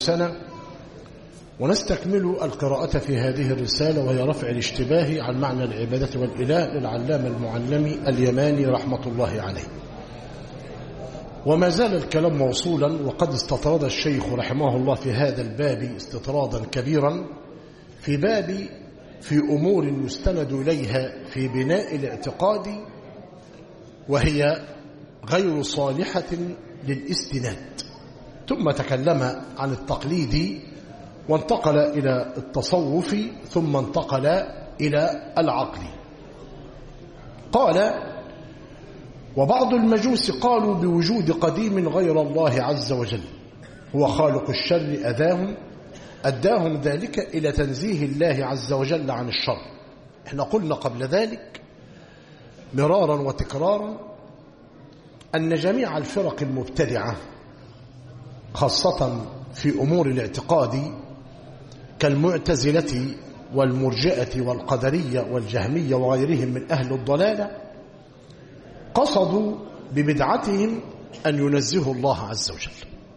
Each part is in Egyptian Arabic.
سنة ونستكمل القراءة في هذه الرسالة وهي رفع الاشتباه عن معنى العبادة والإله للعلام المعلم اليماني رحمة الله عليه وما زال الكلام موصولا وقد استطرد الشيخ رحمه الله في هذا الباب استطرادا كبيرا في باب في أمور يستند إليها في بناء الاعتقاد وهي غير صالحة للاستناد ثم تكلم عن التقليد وانتقل إلى التصوف ثم انتقل إلى العقل قال وبعض المجوس قالوا بوجود قديم غير الله عز وجل هو خالق الشر أذاهم أداهم ذلك إلى تنزيه الله عز وجل عن الشر احنا قلنا قبل ذلك مرارا وتكرارا أن جميع الفرق المبتدعة خاصة في أمور الاعتقاد كالمعتزلة والمرجئة والقدرية والجهمية وغيرهم من أهل الضلالة قصدوا ببدعتهم أن ينزهوا الله عز وجل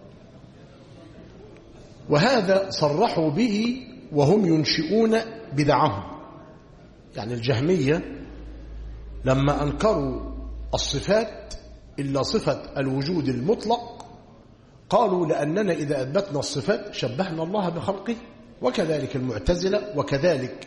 وهذا صرحوا به وهم ينشئون بدعهم يعني الجهمية لما أنكروا الصفات إلا صفة الوجود المطلق قالوا لأننا إذا أثبتنا الصفات شبهنا الله بخلقه وكذلك المعتزلة وكذلك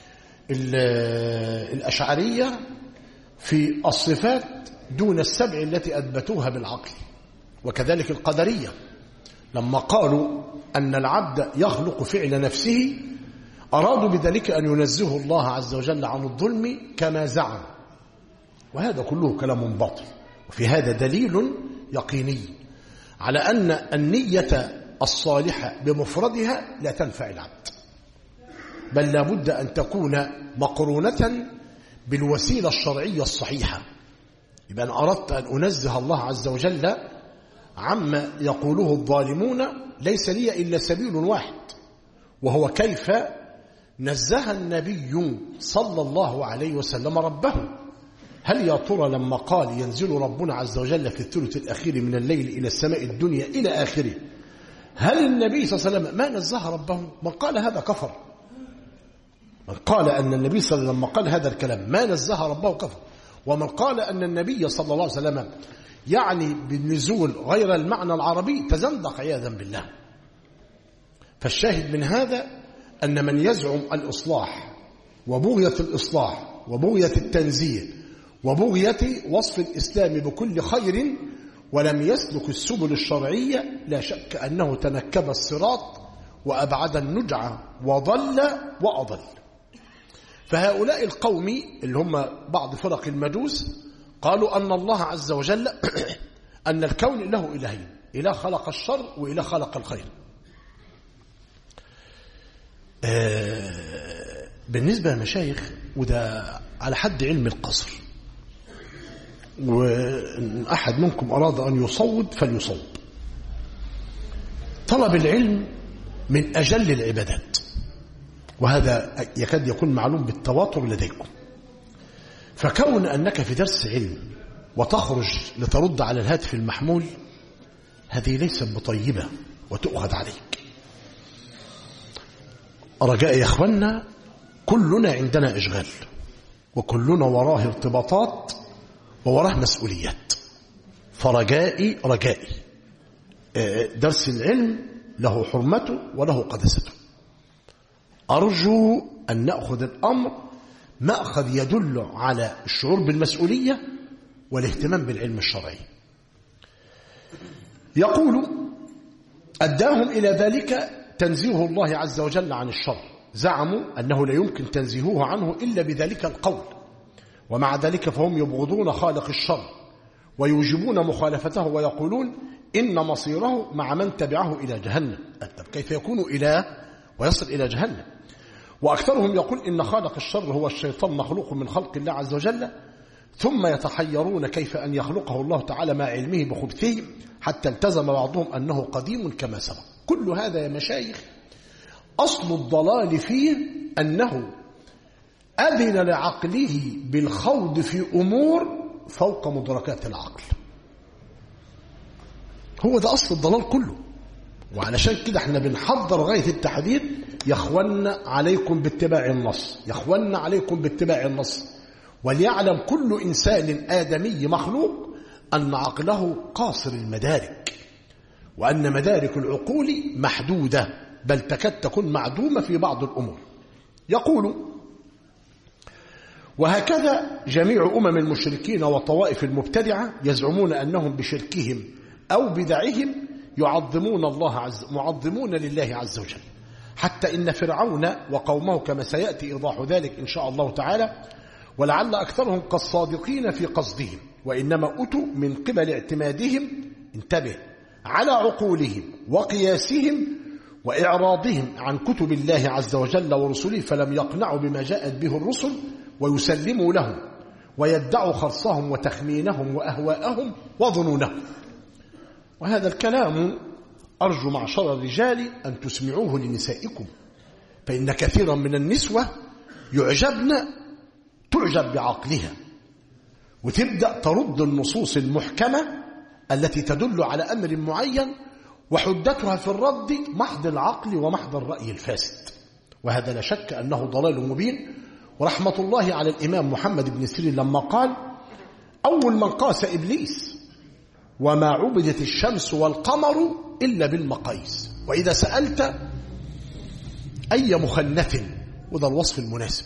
الأشعرية في الصفات دون السبع التي أثبتوها بالعقل وكذلك القدرية لما قالوا أن العبد يخلق فعل نفسه أرادوا بذلك أن ينزهوا الله عز وجل عن الظلم كما زعم وهذا كله كلام باطل وفي هذا دليل يقيني على أن النية الصالحة بمفردها لا تنفع العبد بل لابد أن تكون مقرونة بالوسيلة الشرعية الصحيحة يبقى أن أردت أن أنزه الله عز وجل عما يقوله الظالمون ليس لي إلا سبيل واحد وهو كيف نزه النبي صلى الله عليه وسلم ربه هل يا ترى لما قال ينزل ربنا عز وجل في الثلث الأخير من الليل إلى السماء الدنيا إلى آخره هل النبي صلى الله عليه وسلم ما نزه ربه من قال هذا كفر من قال أن النبي صلى الله عليه وسلم لما قال هذا الكلام ما نزه ربه كفر ومن قال أن النبي صلى الله عليه وسلم يعني بالنزول غير المعنى العربي تزندق عياذا بالله فالشاهد من هذا أن من يزعم الإصلاح وبغية الإصلاح وبغية التنزيه وبغية وصف الإسلام بكل خير ولم يسلك السبل الشرعية لا شك أنه تنكب الصراط وأبعد النجعة وضل وأضل فهؤلاء القوم اللي هم بعض فرق المجوس قالوا أن الله عز وجل أن الكون له إلهين إله خلق الشر وإله خلق الخير بالنسبة للمشايخ وده على حد علم القصر وإن أحد منكم أراد أن يصوب فليصوب طلب العلم من أجل العبادات وهذا يكاد يكون معلوم بالتواتر لديكم فكون أنك في درس علم وتخرج لترد على الهاتف المحمول هذه ليست بطيبة وتؤخذ عليك رجاء يا إخوانا كلنا عندنا إشغال وكلنا وراه ارتباطات ووراه مسؤوليات فرجائي رجائي درس العلم له حرمته وله قدسته أرجو أن نأخذ الأمر مأخذ يدل على الشعور بالمسؤولية والاهتمام بالعلم الشرعي يقول أداهم إلى ذلك تنزيه الله عز وجل عن الشر زعموا أنه لا يمكن تنزيهه عنه إلا بذلك القول ومع ذلك فهم يبغضون خالق الشر ويوجبون مخالفته ويقولون إن مصيره مع من تبعه إلى جهنم طب كيف يكون إله ويصل إلى جهنم وأكثرهم يقول إن خالق الشر هو الشيطان مخلوق من خلق الله عز وجل ثم يتحيرون كيف أن يخلقه الله تعالى مع علمه بخبثه حتى التزم بعضهم أنه قديم كما سبق كل هذا يا مشايخ أصل الضلال فيه أنه أذن لعقله بالخوض في أمور فوق مدركات العقل هو ده أصل الضلال كله وعلشان كده احنا بنحضر غاية التحديد يا اخوانا عليكم باتباع النص يا اخوانا عليكم باتباع النص وليعلم كل إنسان آدمي مخلوق أن عقله قاصر المدارك وأن مدارك العقول محدودة بل تكاد تكون معدومة في بعض الأمور يقول وهكذا جميع أمم المشركين والطوائف المبتدعة يزعمون أنهم بشركهم أو بدعهم يعظمون الله عز معظمون لله عز وجل حتى إن فرعون وقومه كما سيأتي إيضاح ذلك إن شاء الله تعالى ولعل أكثرهم كالصادقين في قصدهم وإنما أتوا من قبل اعتمادهم انتبه على عقولهم وقياسهم وإعراضهم عن كتب الله عز وجل ورسله فلم يقنعوا بما جاءت به الرسل ويسلموا لهم ويدعوا خرصهم وتخمينهم وأهواءهم وظنونهم وهذا الكلام أرجو معشر الرجال أن تسمعوه لنسائكم فإن كثيرا من النسوة يعجبن تعجب بعقلها وتبدأ ترد النصوص المحكمة التي تدل على أمر معين وحدتها في الرد محض العقل ومحض الرأي الفاسد وهذا لا شك أنه ضلال مبين ورحمة الله على الإمام محمد بن سيرين لما قال أول من قاس إبليس وما عبدت الشمس والقمر إلا بالمقاييس وإذا سألت أي مخنث وده الوصف المناسب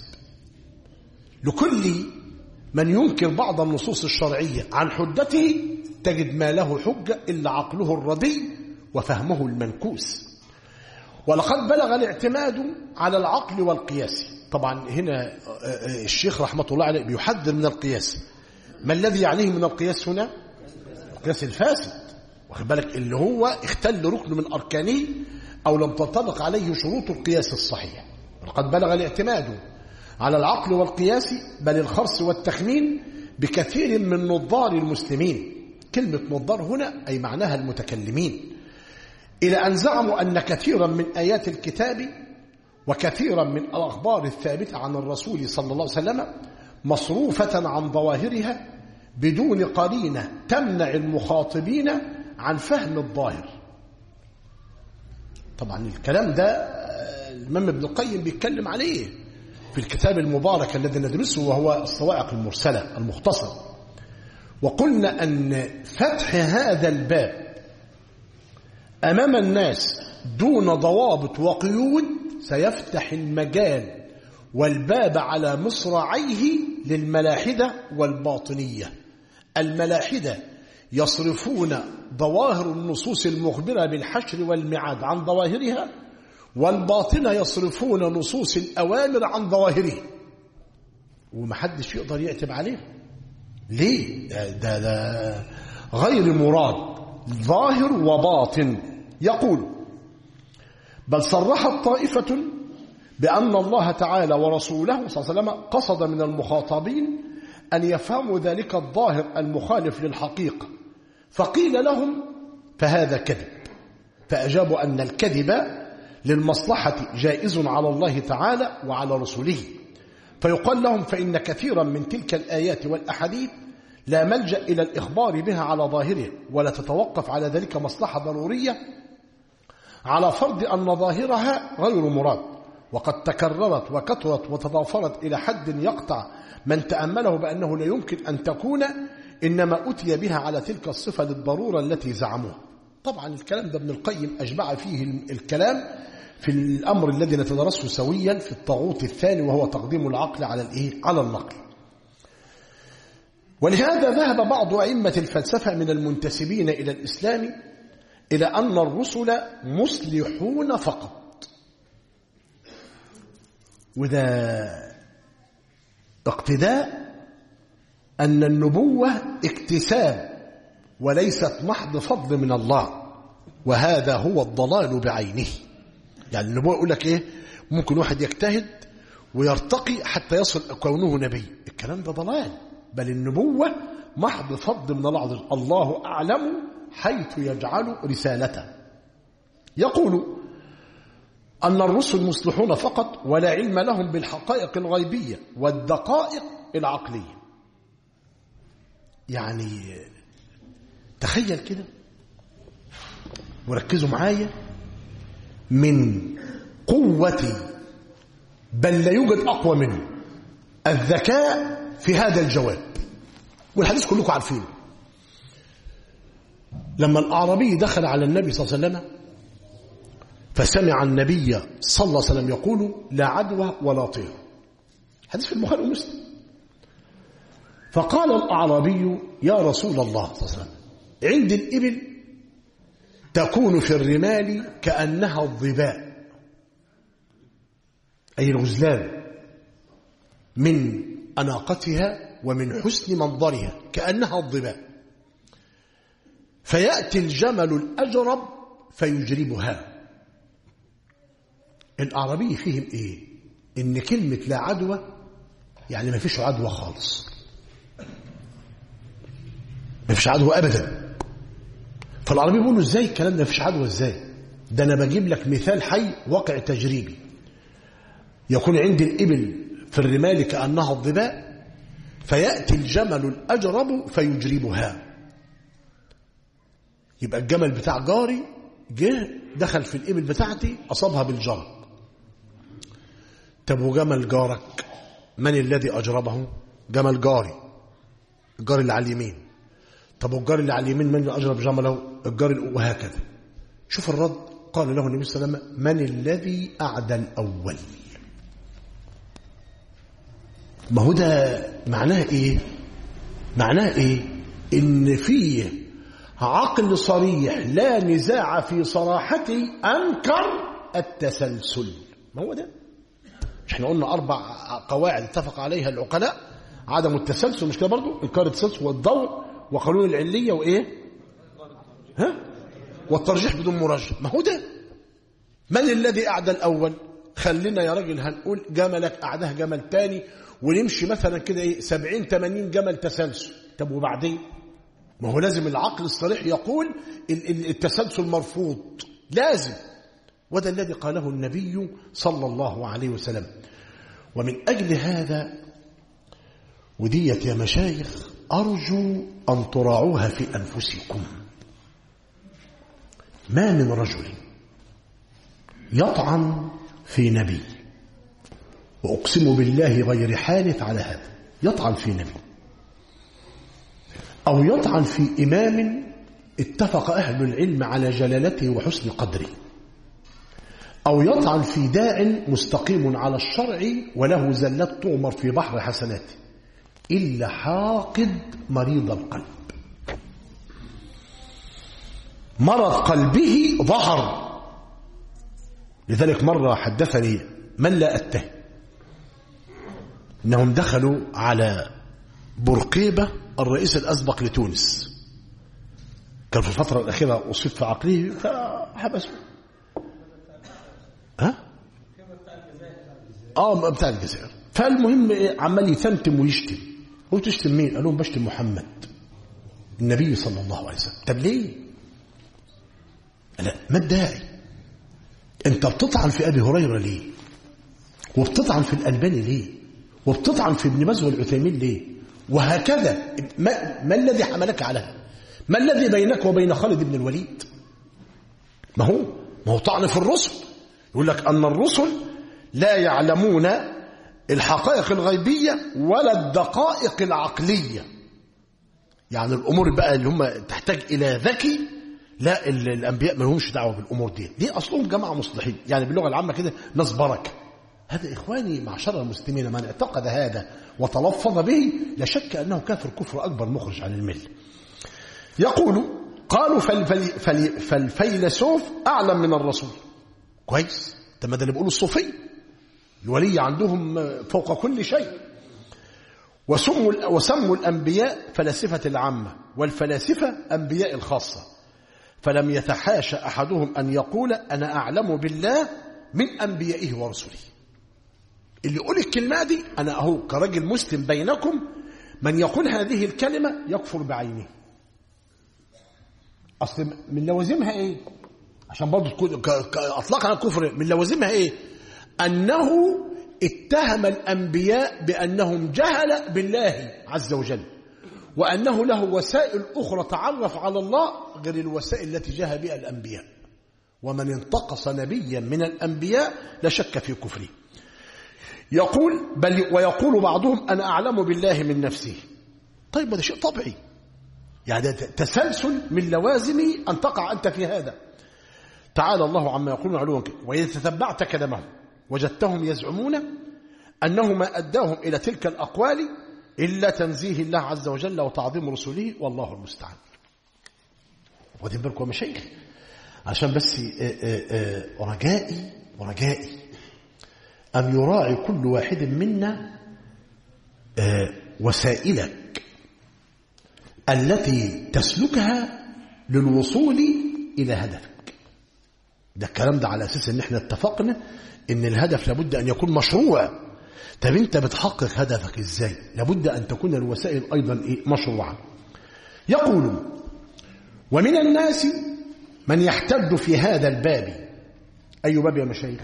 لكل من ينكر بعض النصوص الشرعية عن حجته تجد ما له حجة إلا عقله الردي وفهمه المنكوس ولقد بلغ الاعتماد على العقل والقياس طبعا هنا الشيخ رحمة الله عليه بيحذر من القياس ما الذي يعنيه من القياس هنا القياس الفاسد واخد بالك اللي هو اختل ركن من أركانه أو لم تنطبق عليه شروط القياس الصحيح ولقد بلغ الاعتماد على العقل والقياس بل الخرص والتخمين بكثير من نظار المسلمين كلمة نظار هنا أي معناها المتكلمين إلى أن زعموا أن كثيرا من آيات الكتاب وكثيرا من الأخبار الثابتة عن الرسول صلى الله عليه وسلم مصروفة عن ظواهرها بدون قرينة تمنع المخاطبين عن فهم الظاهر طبعا الكلام ده الإمام ابن القيم بيتكلم عليه في الكتاب المبارك الذي ندرسه وهو الصواعق المرسلة المختصر وقلنا أن فتح هذا الباب أمام الناس دون ضوابط وقيود سيفتح المجال والباب على مصراعيه للملاحدة والباطنية الملاحدة يصرفون ظواهر النصوص المخبرة بالحشر والمعاد عن ظواهرها والباطنة يصرفون نصوص الأوامر عن ظواهره ومحدش يقدر يعتب عليه ليه ده, ده, ده غير مراد ظاهر وباطن يقول بل صرحت طائفة بأن الله تعالى ورسوله صلى الله عليه وسلم قصد من المخاطبين أن يفهموا ذلك الظاهر المخالف للحقيقة فقيل لهم فهذا كذب فأجابوا أن الكذب للمصلحة جائز على الله تعالى وعلى رسوله فيقال لهم فإن كثيرا من تلك الآيات والأحاديث لا ملجأ إلى الإخبار بها على ظاهره ولا تتوقف على ذلك مصلحة ضرورية على فرض أن ظاهرها غير مراد وقد تكررت وكثرت وتضافرت إلى حد يقطع من تأمله بأنه لا يمكن أن تكون إنما أتي بها على تلك الصفة للضرورة التي زعموها طبعا الكلام ده ابن القيم أجمع فيه الكلام في الأمر الذي نتدرسه سويا في الطاغوت الثاني وهو تقديم العقل على الإيه؟ على النقل ولهذا ذهب بعض أئمة الفلسفة من المنتسبين إلى الإسلام إلى أن الرسل مصلحون فقط وده اقتداء أن النبوة اكتساب وليست محض فضل من الله وهذا هو الضلال بعينه يعني النبوة يقول لك إيه ممكن واحد يجتهد ويرتقي حتى يصل كونه نبي الكلام ده ضلال بل النبوة محض فضل من الله عز وجل الله أعلم حيث يجعل رسالته يقول أن الرسل مصلحون فقط ولا علم لهم بالحقائق الغيبية والدقائق العقلية يعني تخيل كده وركزوا معايا من قوة بل لا يوجد أقوى منه الذكاء في هذا الجواب والحديث كلكم عارفينه لما الأعرابي دخل على النبي صلى الله عليه وسلم فسمع النبي صلى الله عليه وسلم يقول لا عدوى ولا طير حديث في البخاري ومسلم فقال الأعرابي يا رسول الله صلى الله عليه وسلم عند الإبل تكون في الرمال كأنها الظباء أي الغزلان من أناقتها ومن حسن منظرها كأنها الظباء فيأتي الجمل الأجرب فيجربها الأعرابي فيهم إيه إن كلمة لا عدوى يعني ما فيش عدوى خالص ما فيش عدوى أبدا فالعربي بيقولوا إزاي الكلام ده ما فيش عدوى إزاي ده أنا بجيب لك مثال حي واقع تجريبي يكون عندي الإبل في الرمال كأنها الظباء فيأتي الجمل الأجرب فيجربها يبقى الجمل بتاع جاري جه دخل في الإبل بتاعتي أصابها بالجرب طب وجمل جارك من الذي أجربه جمل جاري الجار اللي على اليمين طب والجار اللي على اليمين من اللي أجرب جمله الجار وهكذا شوف الرد قال له النبي صلى الله عليه وسلم من الذي أعدى الأول ما هو ده معناه ايه معناه ايه ان فيه عقل صريح لا نزاع في صراحته انكر التسلسل ما هو ده مش احنا قلنا اربع قواعد اتفق عليها العقلاء عدم التسلسل مش كده برضه انكار التسلسل والضوء وقانون العليه وايه ها والترجيح بدون مرجح ما هو ده من الذي اعدى الاول خلينا يا راجل هنقول جملك اعداه جمل تاني ونمشي مثلا كده ايه 70 80 جمل تسلسل طب وبعدين ما هو لازم العقل الصريح يقول التسلسل مرفوض لازم وده الذي قاله النبي صلى الله عليه وسلم ومن أجل هذا وديت يا مشايخ أرجو أن تراعوها في أنفسكم ما من رجل يطعن في نبي وأقسم بالله غير حالف على هذا يطعن في نبي أو يطعن في إمام اتفق أهل العلم على جلالته وحسن قدره أو يطعن في داع مستقيم على الشرع وله زلات تؤمر في بحر حسناته إلا حاقد مريض القلب مرض قلبه ظهر لذلك مرة حدثني من لا أتهم انهم دخلوا على برقيبة الرئيس الأسبق لتونس كان في الفترة الأخيرة أصيب في عقله فحبسوا ها؟ اه بتاع الجزائر فالمهم إيه عمال يتمتم ويشتم هو تشتم مين؟ قال لهم بشتم محمد النبي صلى الله عليه وسلم طب ليه؟ لا ما الداعي؟ انت بتطعن في ابي هريره ليه؟ وبتطعن في الالباني ليه؟ وبتطعن في ابن باز والعثيمين ليه وهكذا ما, ما الذي حملك على هذا ما الذي بينك وبين خالد بن الوليد ما هو ما هو طعن في الرسل يقول لك أن الرسل لا يعلمون الحقائق الغيبية ولا الدقائق العقلية يعني الأمور بقى اللي هم تحتاج إلى ذكي لا الأنبياء ما لهمش دعوة بالأمور دي دي أصلهم جماعة مصلحين يعني باللغة العامة كده ناس بركة هذا إخواني معشر المسلمين من اعتقد هذا وتلفظ به لا شك أنه كافر كفر أكبر مخرج عن المل يقول قالوا فالفيلسوف أعلم من الرسول كويس ده ما ده اللي بيقولوا الصوفي الولي عندهم فوق كل شيء وسموا وسموا الأنبياء فلاسفة العامة والفلاسفة أنبياء الخاصة فلم يتحاشى أحدهم أن يقول أنا أعلم بالله من أنبيائه ورسله اللي يقول الكلمة دي أنا أهو كرجل مسلم بينكم من يقول هذه الكلمة يكفر بعينه أصل من لوازمها إيه عشان برضه تكون أطلق على الكفر من لوازمها إيه أنه اتهم الأنبياء بأنهم جهل بالله عز وجل وأنه له وسائل أخرى تعرف على الله غير الوسائل التي جاء بها الأنبياء ومن انتقص نبيا من الأنبياء لا شك في كفره يقول بل ويقول بعضهم أنا أعلم بالله من نفسه طيب هذا شيء طبيعي يعني تسلسل من لوازم أن تقع أنت في هذا تعالى الله عما يقولون علوا وإذا تتبعت كلامهم وجدتهم يزعمون أنه ما أداهم إلى تلك الأقوال إلا تنزيه الله عز وجل وتعظيم رسله والله المستعان واخدين بالكم يا مشايخ عشان بس رجائي ورجائي أن يراعي كل واحد منا وسائلك التي تسلكها للوصول إلى هدفك ده الكلام ده على أساس أن احنا اتفقنا أن الهدف لابد أن يكون مشروع طب أنت بتحقق هدفك إزاي لابد أن تكون الوسائل أيضا إيه؟ مشروعة يقول ومن الناس من يحتج في هذا الباب أي باب يا مشايخ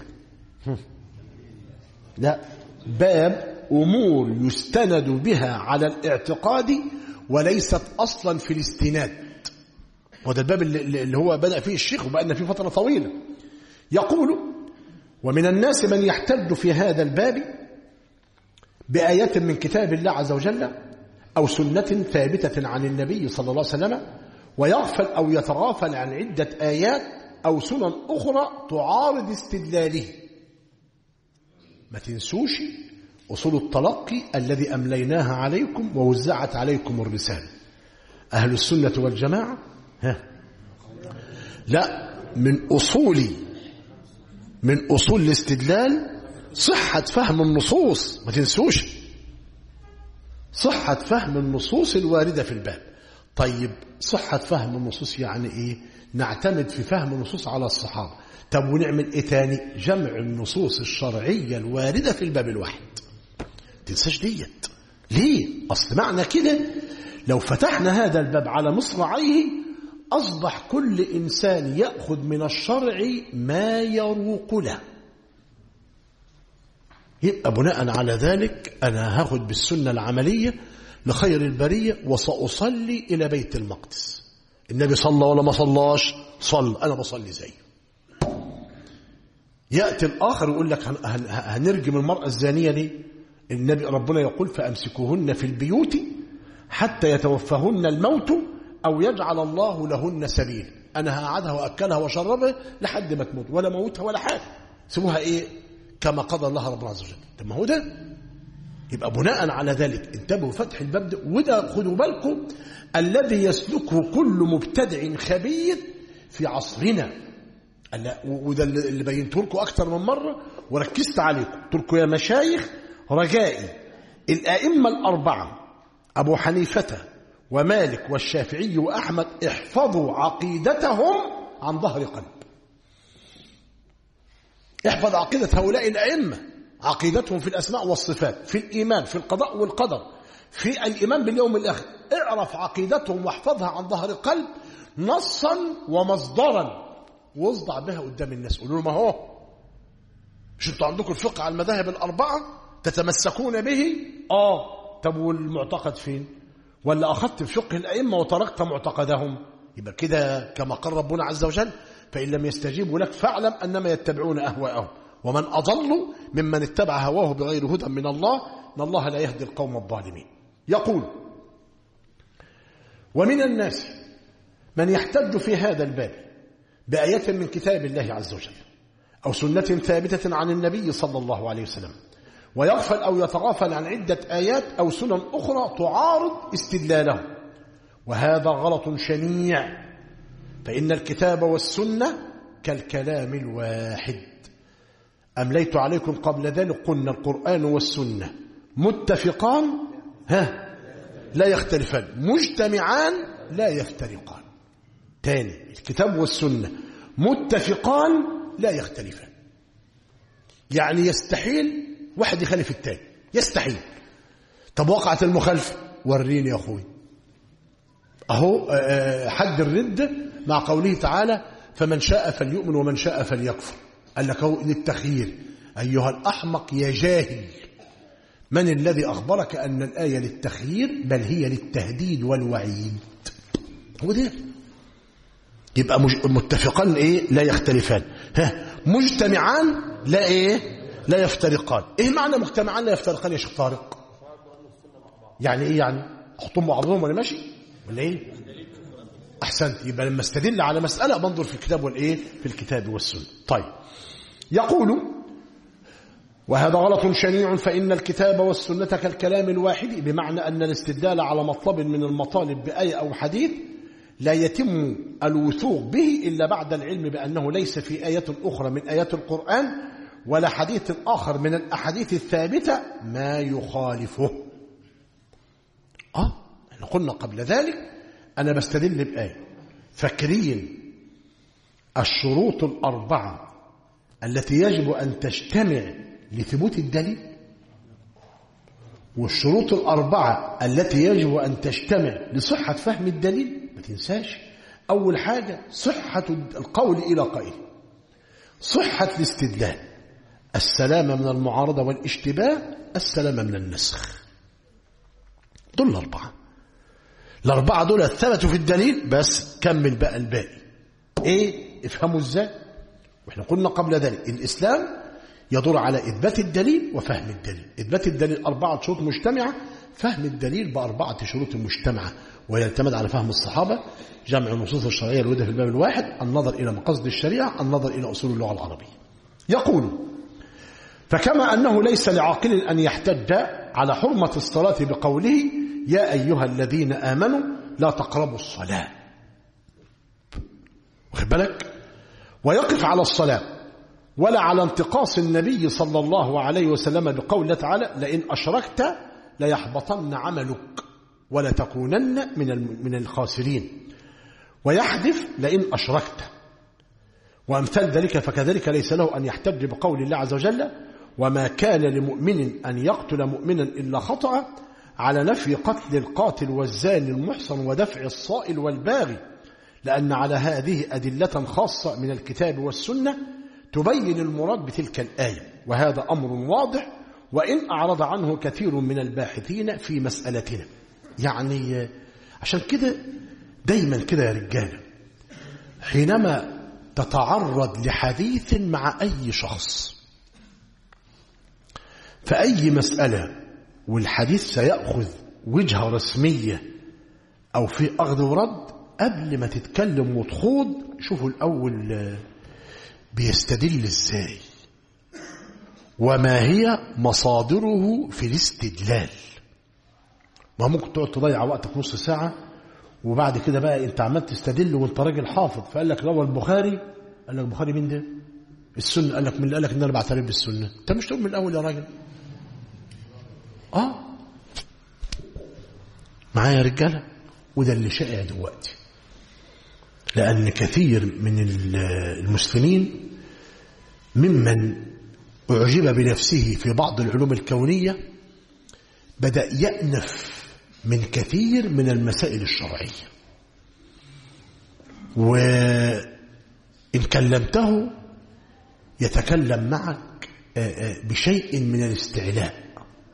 لا باب أمور يستند بها على الاعتقاد وليست أصلا في الاستناد وده الباب اللي هو بدأ فيه الشيخ وبقى فيه فترة طويلة يقول ومن الناس من يحتج في هذا الباب بآيات من كتاب الله عز وجل أو سنة ثابتة عن النبي صلى الله عليه وسلم ويغفل أو يتغافل عن عدة آيات أو سنن أخرى تعارض استدلاله ما تنسوش أصول التلقي الذي أمليناها عليكم ووزعت عليكم الرسالة أهل السنة والجماعة ها لا من أصول من أصول الاستدلال صحة فهم النصوص ما تنسوش صحة فهم النصوص الواردة في الباب طيب صحة فهم النصوص يعني إيه نعتمد في فهم النصوص على الصحابة طب ونعمل إيه تاني جمع النصوص الشرعية الواردة في الباب الواحد تنساش ديت ليه أصل معنى كده لو فتحنا هذا الباب على مصراعيه أصبح كل إنسان يأخذ من الشرع ما يروق له يبقى بناء على ذلك أنا هاخد بالسنة العملية لخير البرية وسأصلي إلى بيت المقدس النبي صلى ولا ما صلاش صلى أنا بصلي زيه يأتي الآخر يقول لك هنرجم المرأة الزانية ليه النبي ربنا يقول فأمسكوهن في البيوت حتى يتوفاهن الموت أو يجعل الله لهن سبيل أنا هقعدها وأكلها وشربها لحد ما تموت ولا موتها ولا حاجة سيبوها إيه كما قضى الله ربنا عز وجل طب ما هو ده يبقى بناء على ذلك انتبهوا فتح الباب ده وده خدوا بالكم الذي يسلكه كل مبتدع خبيث في عصرنا وده اللي بينته لكم أكثر من مرة وركزت عليكم قلت لكم يا مشايخ رجائي الأئمة الأربعة أبو حنيفة ومالك والشافعي وأحمد احفظوا عقيدتهم عن ظهر قلب احفظ عقيدة هؤلاء الأئمة عقيدتهم في الأسماء والصفات في الإيمان في القضاء والقدر في الإيمان باليوم الآخر اعرف عقيدتهم واحفظها عن ظهر قلب نصا ومصدرا واصدع بها قدام الناس قولوا ما هو مش انتوا عندكم الفقه على المذاهب الأربعة تتمسكون به آه طب والمعتقد فين ولا أخذت بفقه الأئمة وتركت معتقدهم يبقى كده كما قال ربنا عز وجل فإن لم يستجيبوا لك فاعلم أنما يتبعون أهواءهم ومن أضل ممن اتبع هواه بغير هدى من الله إن الله لا يهدي القوم الظالمين يقول ومن الناس من يحتج في هذا الباب بآية من كتاب الله عز وجل أو سنة ثابتة عن النبي صلى الله عليه وسلم ويغفل أو يتغافل عن عدة آيات أو سنن أخرى تعارض استدلاله وهذا غلط شنيع فإن الكتاب والسنة كالكلام الواحد أمليت عليكم قبل ذلك قلنا القرآن والسنة متفقان ها لا يختلفان مجتمعان لا يفترقان تاني الكتاب والسنة متفقان لا يختلفان يعني يستحيل واحد يخالف التاني يستحيل طب وقعت المخالفة وريني يا أخوي أهو حد الردة مع قوله تعالى فمن شاء فليؤمن ومن شاء فليكفر قال لك للتخيير أيها الأحمق يا جاهل من الذي أخبرك أن الآية للتخيير بل هي للتهديد والوعيد هو ده يبقى متفقان ايه لا يختلفان ها مجتمعان لا ايه لا يفترقان ايه معنى مجتمعان لا يفترقان يا شيخ طارق يعني ايه يعني احطهم بعضهم ولا ماشي ولا ايه احسنت يبقى لما استدل على مساله بنظر في الكتاب والايه في الكتاب والسنه طيب يقول وهذا غلط شنيع فإن الكتاب والسنة كالكلام الواحد بمعنى أن الاستدلال على مطلب من المطالب بآية أو حديث لا يتم الوثوق به إلا بعد العلم بأنه ليس في آية أخرى من آيات القرآن ولا حديث آخر من الأحاديث الثابتة ما يخالفه آه احنا قلنا قبل ذلك أنا بستدل بآية فاكرين الشروط الأربعة التي يجب أن تجتمع لثبوت الدليل والشروط الأربعة التي يجب أن تجتمع لصحة فهم الدليل ما تنساش أول حاجة صحة القول إلى قائل صحة الاستدلال السلامة من المعارضة والاشتباه السلامة من النسخ دول الأربعة الأربعة دول ثبتوا في الدليل بس كمل بقى الباقي إيه افهموا إزاي وإحنا قلنا قبل ذلك الإسلام يدور على إثبات الدليل وفهم الدليل إثبات الدليل أربعة شروط مجتمعة فهم الدليل بأربعة شروط مجتمعة ويعتمد على فهم الصحابة جمع النصوص الشرعية الواردة في الباب الواحد النظر إلى مقاصد الشريعة النظر إلى أصول اللغة العربية يقول فكما أنه ليس لعاقل أن يحتج على حرمة الصلاة بقوله يا أيها الذين آمنوا لا تقربوا الصلاة واخد بالك ويقف على الصلاة ولا على انتقاص النبي صلى الله عليه وسلم بقول الله تعالى لئن أشركت ليحبطن عملك ولا تكونن من من الخاسرين ويحذف لئن أشركت وأمثال ذلك فكذلك ليس له أن يحتج بقول الله عز وجل وما كان لمؤمن أن يقتل مؤمنا إلا خطأ على نفي قتل القاتل والزاني المحصن ودفع الصائل والباغي لأن على هذه أدلة خاصة من الكتاب والسنة تبين المراد بتلك الآية وهذا أمر واضح وإن أعرض عنه كثير من الباحثين في مسألتنا يعني عشان كده دايما كده يا رجالة حينما تتعرض لحديث مع أي شخص فأي مسألة والحديث سيأخذ وجهة رسمية أو في أخذ ورد قبل ما تتكلم وتخوض شوفوا الأول بيستدل ازاي وما هي مصادره في الاستدلال ما ممكن تقعد تضيع وقتك نص ساعة وبعد كده بقى انت عمال تستدل وانت راجل حافظ فقال لك روى البخاري قال لك البخاري مين ده السنة قال لك من اللي قال لك ان انا بعترف بالسنة انت مش تقول من الاول يا راجل اه معايا يا رجالة وده اللي شائع دلوقتي لأن كثير من المسلمين ممن أعجب بنفسه في بعض العلوم الكونية بدأ يأنف من كثير من المسائل الشرعية وإن كلمته يتكلم معك بشيء من الاستعلاء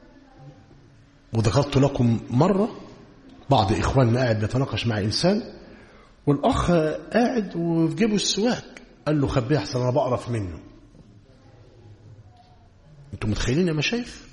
وذكرت لكم مرة بعض إخواننا قاعد بيتناقش مع إنسان والأخ قاعد وفي جيبه السواك قال له خبيه أحسن أنا بقرف منه أنتم متخيلين يا مشايخ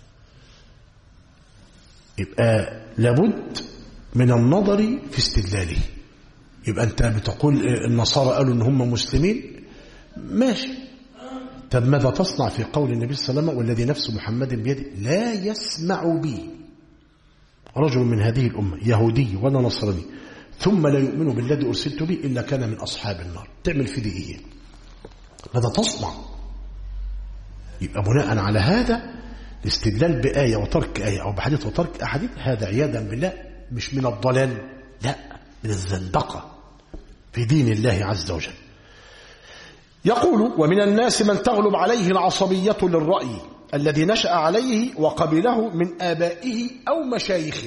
يبقى لابد من النظر في استدلاله يبقى أنت بتقول النصارى قالوا إن هم مسلمين ماشي طب ماذا تصنع في قول النبي صلى الله عليه وسلم والذي نفس محمد بيده لا يسمع بي رجل من هذه الأمة يهودي ولا نصراني ثم لا يؤمن بالذي أرسلت به إلا كان من أصحاب النار تعمل في دي إيه ماذا تصنع يبقى بناء على هذا الاستدلال بآية وترك آية أو بحديث وترك أحاديث هذا عياذا بالله مش من الضلال لا من الزندقة في دين الله عز وجل يقول ومن الناس من تغلب عليه العصبية للرأي الذي نشأ عليه وقبله من آبائه أو مشايخه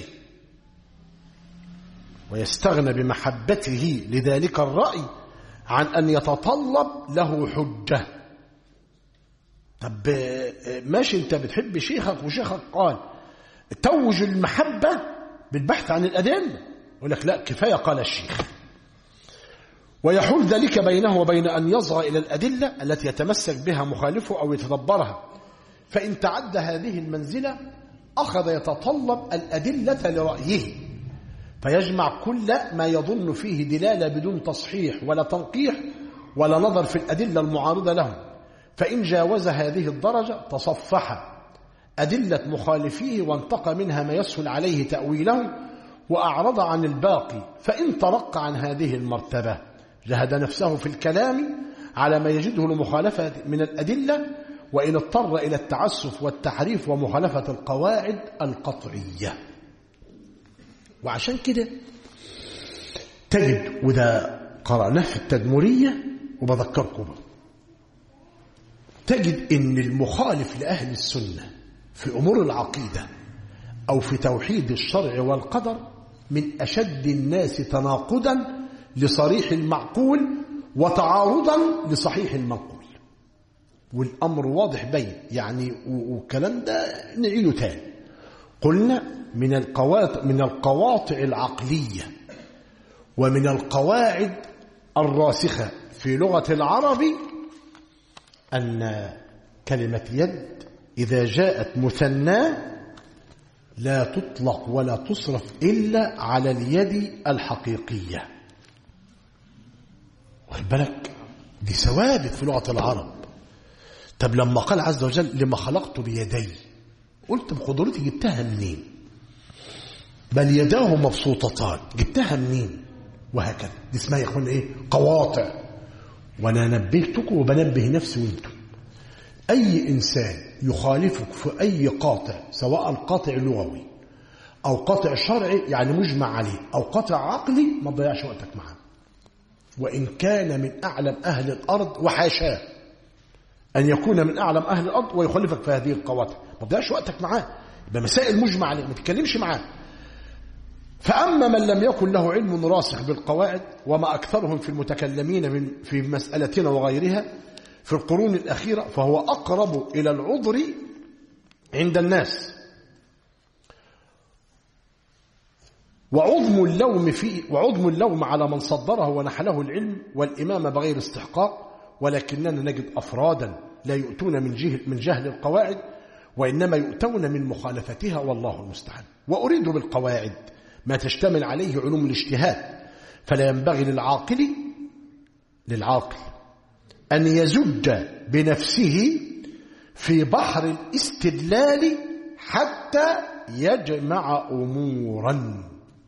ويستغنى بمحبته لذلك الرأي عن أن يتطلب له حجة طب ماشي انت بتحب شيخك وشيخك قال توج المحبة بالبحث عن الأدلة يقول لك لا كفاية قال الشيخ ويحول ذلك بينه وبين أن يصغى إلى الأدلة التي يتمسك بها مخالفه أو يتدبرها فإن تعدى هذه المنزلة أخذ يتطلب الأدلة لرأيه فيجمع كل ما يظن فيه دلالة بدون تصحيح ولا تنقيح ولا نظر في الأدلة المعارضة له فإن جاوز هذه الدرجة تصفح أدلة مخالفيه وانتقى منها ما يسهل عليه تأويله وأعرض عن الباقي فإن ترق عن هذه المرتبة جهد نفسه في الكلام على ما يجده المخالفة من الأدلة وإن اضطر إلى التعسف والتحريف ومخالفة القواعد القطعية وعشان كده تجد وده قرأناه في التدمرية وبذكركم به تجد ان المخالف لأهل السنة في أمور العقيدة أو في توحيد الشرع والقدر من أشد الناس تناقضا لصريح المعقول وتعارضا لصحيح المنقول والأمر واضح بين يعني والكلام ده نعيده تاني قلنا من القواطع من القواطع العقلية ومن القواعد الراسخة في لغة العرب أن كلمة يد إذا جاءت مثنى لا تطلق ولا تصرف إلا على اليد الحقيقية واخد بالك دي ثوابت في لغة العرب طب لما قال عز وجل لما خلقت بيدي قلت بقدرتي جبتها منين بل يداه مبسوطتان جبتها منين وهكذا دي اسمها يكون ايه قواطع وانا نبهتكم وبنبه نفسي وانتم اي انسان يخالفك في اي قاطع سواء القاطع لغوي او قاطع شرعي يعني مجمع عليه او قاطع عقلي ما تضيعش وقتك معاه وان كان من اعلم اهل الارض وحاشاه ان يكون من اعلم اهل الارض ويخالفك في هذه القواطع ما تضيعش وقتك معاه يبقى مسائل مجمع عليه ما تتكلمش معاه فأما من لم يكن له علم راسخ بالقواعد وما أكثرهم في المتكلمين من في مسألتنا وغيرها في القرون الأخيرة فهو أقرب إلى العذر عند الناس وعظم اللوم فيه وعظم اللوم على من صدره ونحله العلم والإمامة بغير استحقاق ولكننا نجد أفرادا لا يؤتون من جهل, من جهل القواعد وإنما يؤتون من مخالفتها والله المستعان وأريد بالقواعد ما تشتمل عليه علوم الاجتهاد فلا ينبغي للعاقل للعاقل أن يزج بنفسه في بحر الاستدلال حتى يجمع أمورا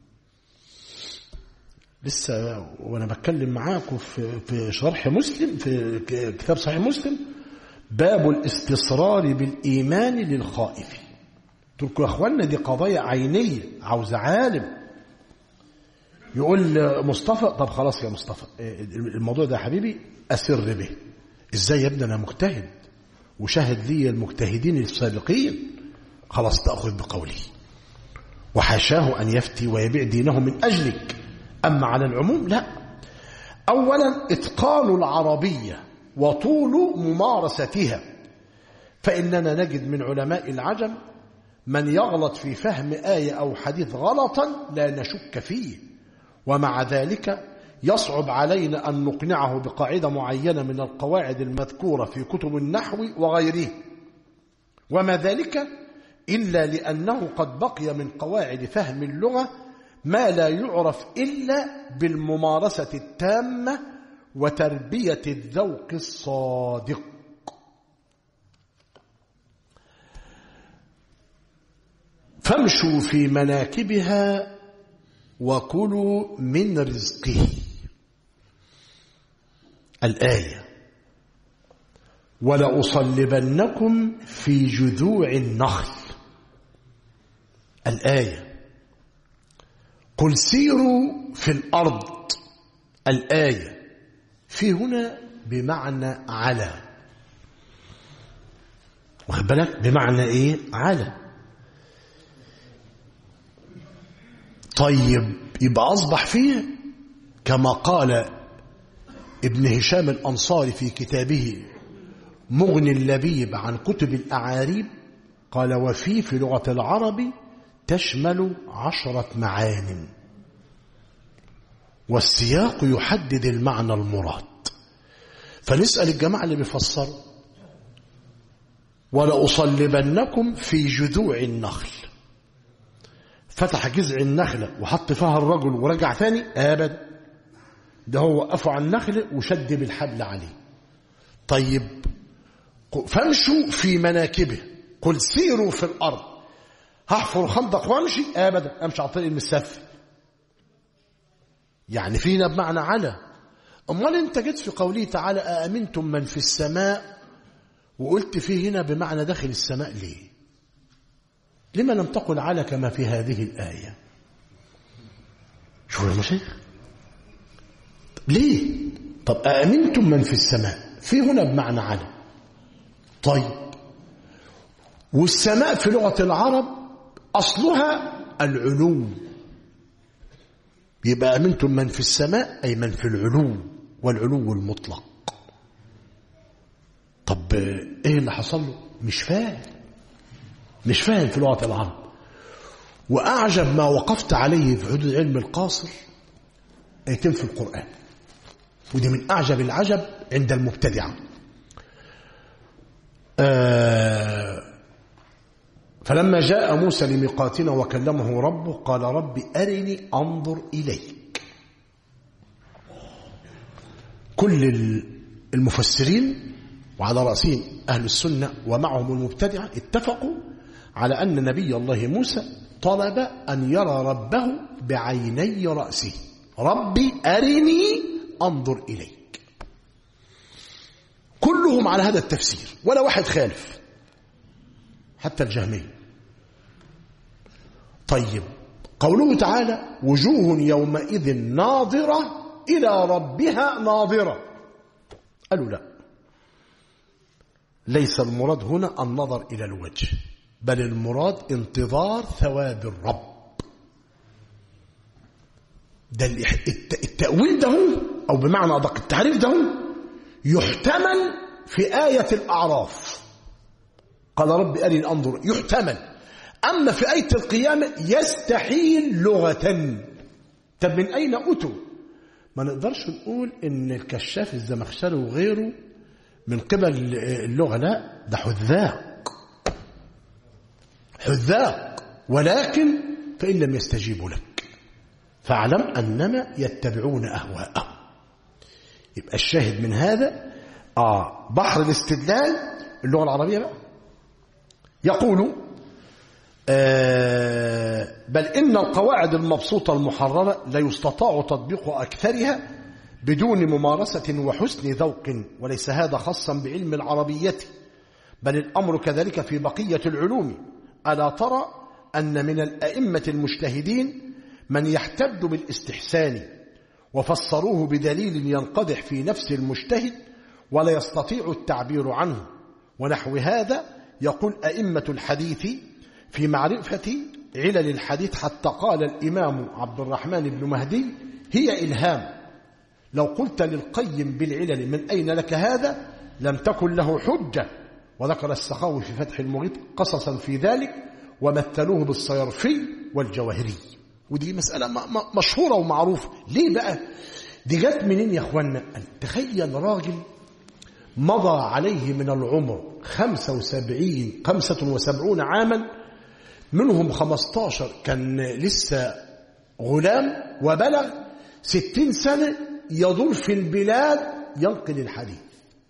لسه وأنا بتكلم معاكم في, في شرح مسلم في كتاب صحيح مسلم باب الاستصرار بالإيمان للخائف قلت لكم يا اخوانا دي قضايا عينيه عاوز عالم يقول مصطفى طب خلاص يا مصطفى الموضوع ده يا حبيبي اسر به ازاي يا ابني انا مجتهد وشاهد لي المجتهدين السابقين خلاص تاخذ بقوله وحاشاه ان يفتي ويبيع دينه من اجلك اما على العموم لا اولا اتقان العربيه وطول ممارستها فاننا نجد من علماء العجم من يغلط في فهم آية أو حديث غلطا لا نشك فيه ومع ذلك يصعب علينا أن نقنعه بقاعدة معينة من القواعد المذكورة في كتب النحو وغيره وما ذلك إلا لأنه قد بقي من قواعد فهم اللغة ما لا يعرف إلا بالممارسة التامة وتربية الذوق الصادق فامشوا في مناكبها وكلوا من رزقه الآية ولأصلبنكم في جذوع النخل الآية قل سيروا في الأرض الآية في هنا بمعنى على واخد بالك بمعنى ايه على طيب يبقى أصبح فيه كما قال ابن هشام الأنصاري في كتابه مغني اللبيب عن كتب الأعاريب قال وفي في لغة العرب تشمل عشرة معان والسياق يحدد المعنى المراد فنسأل الجماعة اللي بيفسروا ولأصلبنكم في جذوع النخل فتح جذع النخلة وحط فيها الرجل ورجع ثاني أبدا ده هو وقفوا على النخل وشد بالحبل عليه طيب فامشوا في مناكبه قل سيروا في الأرض هحفر خندق وامشي ابدا امشي على الطريق المسفل يعني فينا بمعنى على امال انت جيت في قوله تعالى أأمنتم من في السماء وقلت فيه هنا بمعنى داخل السماء ليه لما لم تقل على كما في هذه الآية شو يا مشايخ ليه طب أأمنتم من في السماء في هنا بمعنى على طيب والسماء في لغة العرب أصلها العلو يبقى أمنتم من في السماء أي من في العلو والعلو المطلق طب إيه اللي حصل له مش فاهم مش فاهم في لغة العرب وأعجب ما وقفت عليه في حدود علم القاصر يتم في القرآن ودي من أعجب العجب عند المبتدعة آه فلما جاء موسى لميقاتنا وكلمه ربه قال رب أرني أنظر إليك كل المفسرين وعلى رأسهم أهل السنة ومعهم المبتدعة اتفقوا على أن نبي الله موسى طلب أن يرى ربه بعيني رأسه ربي أرني أنظر إليك كلهم على هذا التفسير ولا واحد خالف حتى الجهمية طيب قوله تعالى وجوه يومئذ ناظرة إلى ربها ناظرة قالوا لا ليس المراد هنا النظر إلى الوجه بل المراد انتظار ثواب الرب ده التأويل ده أو بمعنى أدق التعريف ده يحتمل في آية الأعراف قال رب أرني أنظر يحتمل أما في آية القيامة يستحيل لغة طب من أين أتوا ما نقدرش نقول إن الكشاف الزمخشري وغيره من قبل اللغة لا ده حذاق حذاق ولكن فإن لم يستجيبوا لك فاعلم أنما يتبعون أهواءهم يبقى الشاهد من هذا آه بحر الاستدلال اللغة العربية بقى يقول آه بل إن القواعد المبسوطة المحررة لا يستطاع تطبيق أكثرها بدون ممارسة وحسن ذوق وليس هذا خاصا بعلم العربية بل الأمر كذلك في بقية العلوم ألا ترى أن من الأئمة المجتهدين من يحتد بالاستحسان وفسروه بدليل ينقدح في نفس المجتهد ولا يستطيع التعبير عنه ونحو هذا يقول أئمة الحديث في معرفة علل الحديث حتى قال الإمام عبد الرحمن بن مهدي هي إلهام لو قلت للقيم بالعلل من أين لك هذا لم تكن له حجة وذكر السخاوي في فتح المغيث قصصا في ذلك ومثلوه بالصيرفي والجواهري ودي مسألة مشهورة ومعروفة ليه بقى دي جت منين يا اخوانا تخيل راجل مضى عليه من العمر 75 75 عاما منهم 15 كان لسه غلام وبلغ 60 سنة يدور في البلاد ينقل الحديث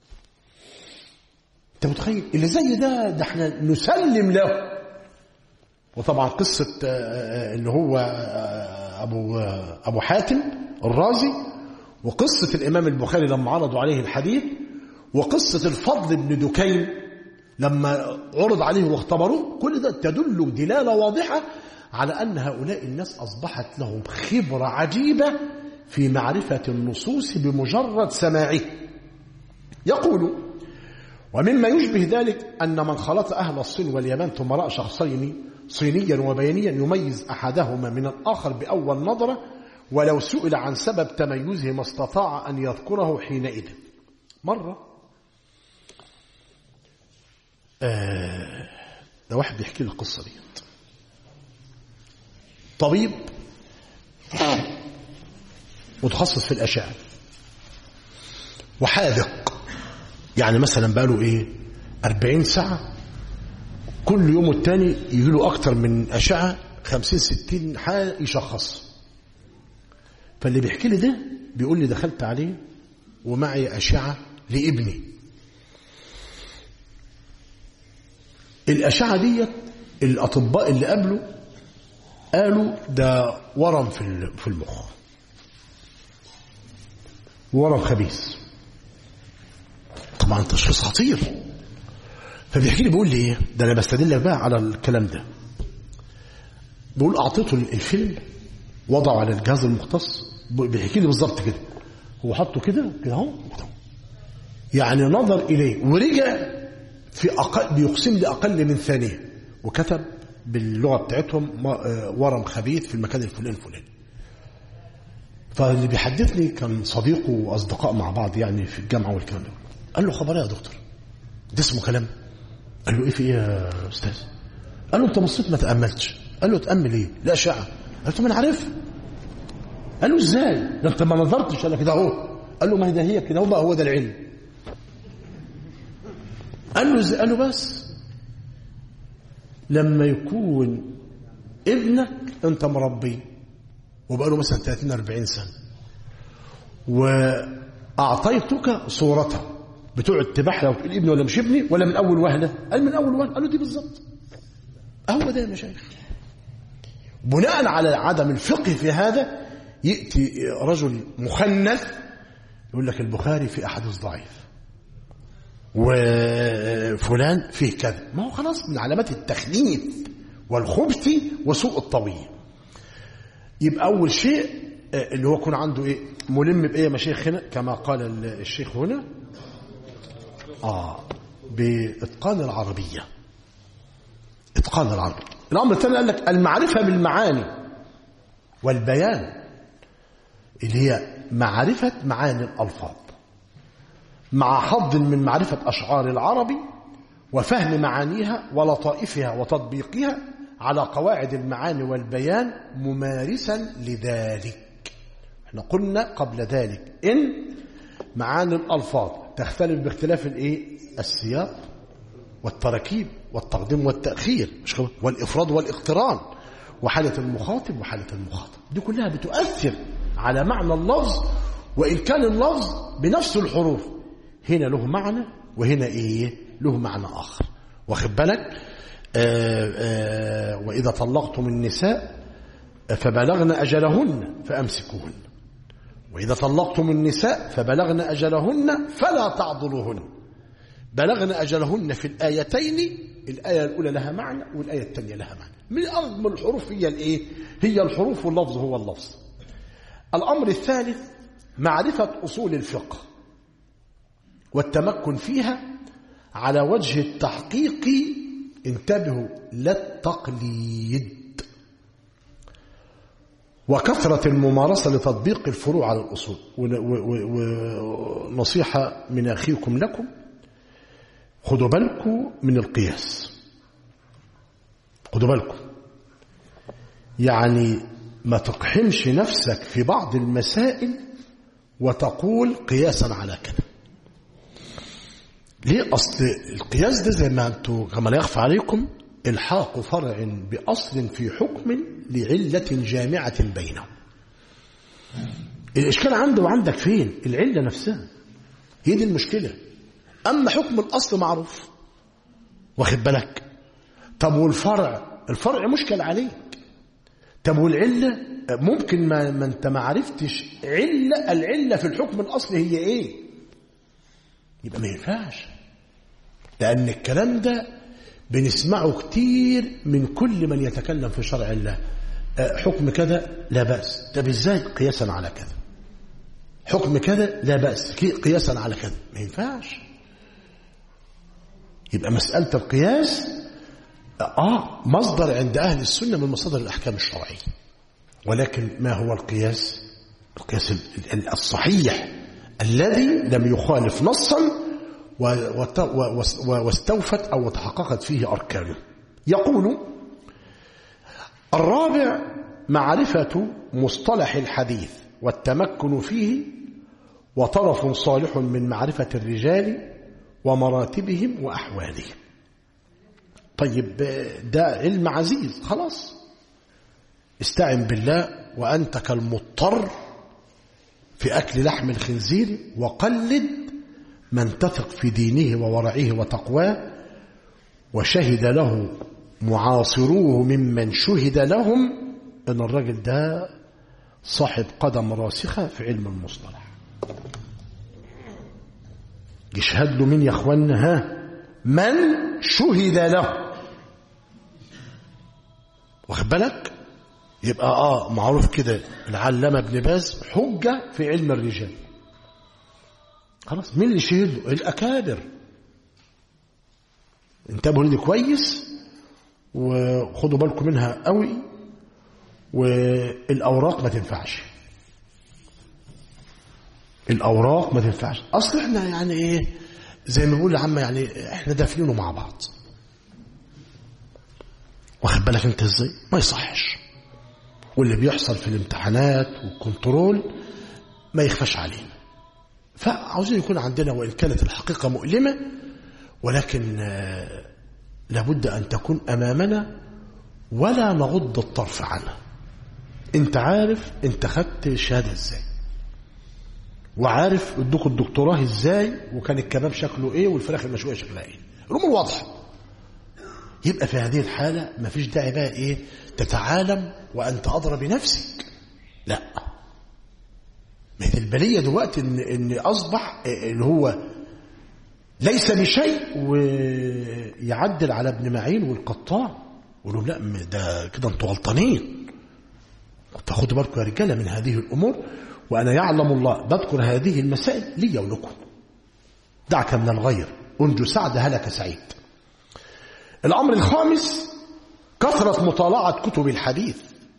انت متخيل اللي زي ده ده احنا نسلم له وطبعا قصة اللي هو أبو, أبو حاتم الرازي وقصة الإمام البخاري لما عرضوا عليه الحديث وقصة الفضل بن دكين لما عرض عليه واختبروه كل ده تدل دلالة واضحة على أن هؤلاء الناس أصبحت لهم خبرة عجيبة في معرفة النصوص بمجرد سماعه يقول ومما يشبه ذلك أن من خلط أهل الصين واليمن ثم رأى شخصين صينيا وبيانيا يميز أحدهما من الآخر بأول نظرة ولو سئل عن سبب تميزه ما استطاع أن يذكره حينئذ مرة آه ده واحد بيحكي لي القصة دي طبيب متخصص في الأشعة وحاذق يعني مثلا بقاله ايه 40 ساعة كل يوم والتاني يجي له أكتر من أشعة 50 60 حالة يشخص فاللي بيحكي لي ده بيقول لي دخلت عليه ومعي أشعة لابني الأشعة ديت الأطباء اللي قبله قالوا ده ورم في في المخ ورم خبيث طبعا تشخيص خطير فبيحكي لي بيقول لي ايه ده انا بستدل بقى على الكلام ده بيقول اعطيته الفيلم وضعه على الجهاز المختص بيحكي لي بالظبط كده هو حطه كده كده اهو يعني نظر اليه ورجع في أقل بيقسم لي اقل من ثانيه وكتب باللغه بتاعتهم ورم خبيث في المكان الفلاني الفلاني فاللي بيحدثني كان صديقه واصدقاء مع بعض يعني في الجامعه والكلام ده قال له خبر يا دكتور ده اسمه كلام قال له ايه في ايه يا استاذ قال له انت بصيت ما تاملتش قال له تامل ايه لا اشعه قال له ما انا عارف قال له ازاي ده انت ما نظرتش انا كده اهو قال له ما هي ده هي كده هو بقى هو ده العلم قال له ازاي قال له بس لما يكون ابنك انت مربيه وبقى له مثلا 30 40 سنه واعطيتك صورته بتقعد تبحلى وتقول ابني ولا مش ابني ولا من اول وهله قال من اول وهله قال له دي بالظبط هو ده يا مشايخ بناء على عدم الفقه في هذا ياتي رجل مخنث يقول لك البخاري في احاديث ضعيف وفلان فيه كذا ما هو خلاص من علامات التخنيث والخبث وسوء الطوية يبقى أول شيء اللي هو يكون عنده إيه ملم بإيه يا مشايخ هنا كما قال الشيخ هنا آه بإتقان العربية إتقان العربية الأمر الثاني قال لك المعرفة بالمعاني والبيان اللي هي معرفة معاني الألفاظ مع حظ من معرفة أشعار العربي وفهم معانيها ولطائفها وتطبيقها على قواعد المعاني والبيان ممارسا لذلك احنا قلنا قبل ذلك إن معاني الألفاظ تختلف باختلاف الايه السياق والتركيب والتقديم والتأخير مش والإفراد والاقتران وحالة المخاطب وحالة المخاطب دي كلها بتؤثر على معنى اللفظ وإن كان اللفظ بنفس الحروف هنا له معنى وهنا ايه له معنى اخر واخد بالك آآ آآ واذا طلقتم النساء فبلغن اجلهن فامسكوهن واذا طلقتم النساء فبلغن اجلهن فلا تعضلوهن بلغن اجلهن في الايتين الايه الاولى لها معنى والايه الثانيه لها معنى من اعظم الحروف هي الايه هي الحروف واللفظ هو اللفظ الامر الثالث معرفه اصول الفقه والتمكن فيها على وجه التحقيق انتبهوا لا التقليد وكثرة الممارسة لتطبيق الفروع على الأصول ونصيحة من أخيكم لكم خدوا بالكم من القياس خدوا بالكم يعني ما تقحمش نفسك في بعض المسائل وتقول قياسا على كذا ليه أصل القياس ده زي ما أنتم كما لا يخفى عليكم الحاق فرع بأصل في حكم لعلة جامعة بينهم الإشكال عنده وعندك فين العلة نفسها هي دي المشكلة أما حكم الأصل معروف واخد بالك طب والفرع الفرع مشكل عليك طب والعلة ممكن ما, ما انت ما عرفتش علة العلة في الحكم الأصلي هي ايه يبقى ما ينفعش لأن الكلام ده بنسمعه كتير من كل من يتكلم في شرع الله حكم كذا لا بأس طب ازاي قياسا على كذا حكم كذا لا بأس قياسا على كذا ما ينفعش يبقى مسألة القياس آه مصدر عند أهل السنة من مصادر الأحكام الشرعية ولكن ما هو القياس القياس الصحيح الذي لم يخالف نصا واستوفت أو تحققت فيه أركانه يقول الرابع معرفة مصطلح الحديث والتمكن فيه وطرف صالح من معرفة الرجال ومراتبهم وأحوالهم طيب ده علم عزيز خلاص استعن بالله وأنت كالمضطر في أكل لحم الخنزير وقلد من تثق في دينه وورعه وتقواه وشهد له معاصروه ممن شهد لهم أن الرجل ده صاحب قدم راسخة في علم المصطلح يشهد له مين يا اخوانا ها من شهد له واخد بالك يبقى اه معروف كده العلامة ابن باز حجة في علم الرجال خلاص مين اللي شهد له الأكابر انتبهوا لدي كويس وخدوا بالكم منها قوي والأوراق ما تنفعش الأوراق ما تنفعش أصل احنا يعني ايه زي ما بيقول عم يعني احنا دافنينه مع بعض واخد بالك انت ازاي ما يصحش واللي بيحصل في الامتحانات والكنترول ما يخفاش علينا فعاوزين يكون عندنا وإن كانت الحقيقة مؤلمة ولكن لابد أن تكون أمامنا ولا نغض الطرف عنها انت عارف انت خدت شهادة ازاي وعارف ادوك الدكتوراه ازاي وكان الكباب شكله ايه والفراخ المشوية شكلها ايه الامور واضحة يبقى في هذه الحالة مفيش داعي بقى ايه تتعالم وانت ادرى بنفسك لا مثل البلية دلوقتي ان, إن اصبح اللي هو ليس بشيء ويعدل على ابن معين والقطاع يقولوا لا ده كده انتوا غلطانين تاخدوا بالكم يا رجاله من هذه الامور وانا يعلم الله بذكر هذه المسائل لي ولكم دعك من الغير انجو سعد هلك سعيد الامر الخامس كثره مطالعه كتب الحديث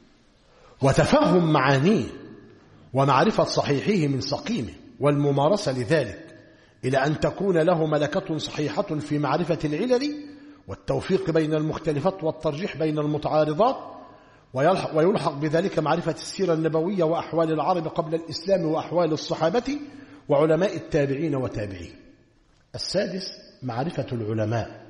وتفهم معانيه ومعرفه صحيحه من سقيمه والممارسه لذلك إلى أن تكون له ملكة صحيحة في معرفة العلل والتوفيق بين المختلفات والترجيح بين المتعارضات ويلحق بذلك معرفة السيرة النبوية وأحوال العرب قبل الإسلام وأحوال الصحابة وعلماء التابعين وتابعين السادس معرفة العلماء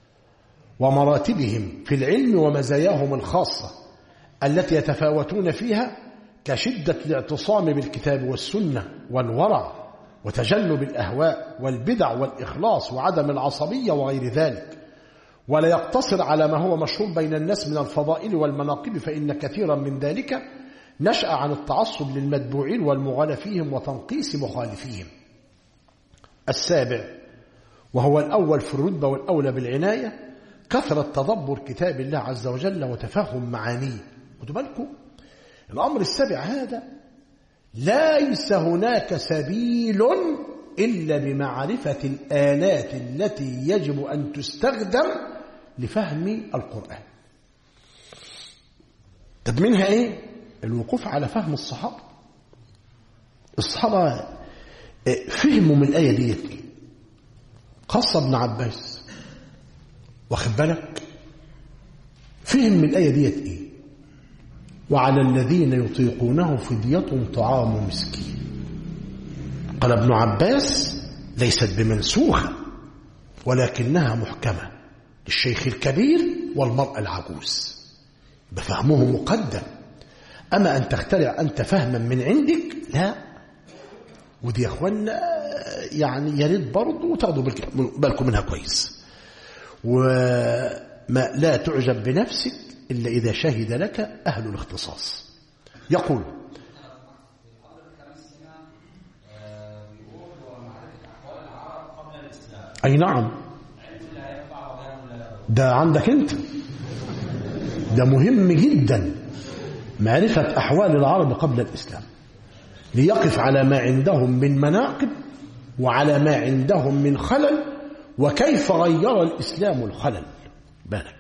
ومراتبهم في العلم ومزاياهم الخاصة التي يتفاوتون فيها كشدة الاعتصام بالكتاب والسنة والورع وتجنب الأهواء والبدع والإخلاص وعدم العصبية وغير ذلك ولا يقتصر على ما هو مشهور بين الناس من الفضائل والمناقب فإن كثيرا من ذلك نشأ عن التعصب للمتبوعين والمغالى فيهم وتنقيس مخالفيهم السابع وهو الأول في الرتبة والأولى بالعناية كثرة تدبر كتاب الله عز وجل وتفهم معانيه خدوا بالكم الأمر السابع هذا ليس هناك سبيل إلا بمعرفة الآلات التي يجب أن تستخدم لفهم القرآن طب منها إيه؟ الوقوف على فهم الصحابة الصحابة فهموا من الآية دي خاصة ابن عباس واخد بالك فهم من الآية ديت إيه وعلى الذين يطيقونه فدية طعام مسكين قال ابن عباس ليست بمنسوخة ولكنها محكمة للشيخ الكبير والمرأة العجوز بفهمه مقدم أما أن تخترع أنت فهما من عندك لا ودي يا أخوانا يعني يا ريت برضه تاخدوا بالكم منها كويس وما لا تعجب بنفسك إلا إذا شهد لك أهل الاختصاص يقول أي نعم ده عندك أنت ده مهم جدا معرفة أحوال العرب قبل الإسلام ليقف على ما عندهم من مناقب وعلى ما عندهم من خلل وكيف غير الإسلام الخلل بالك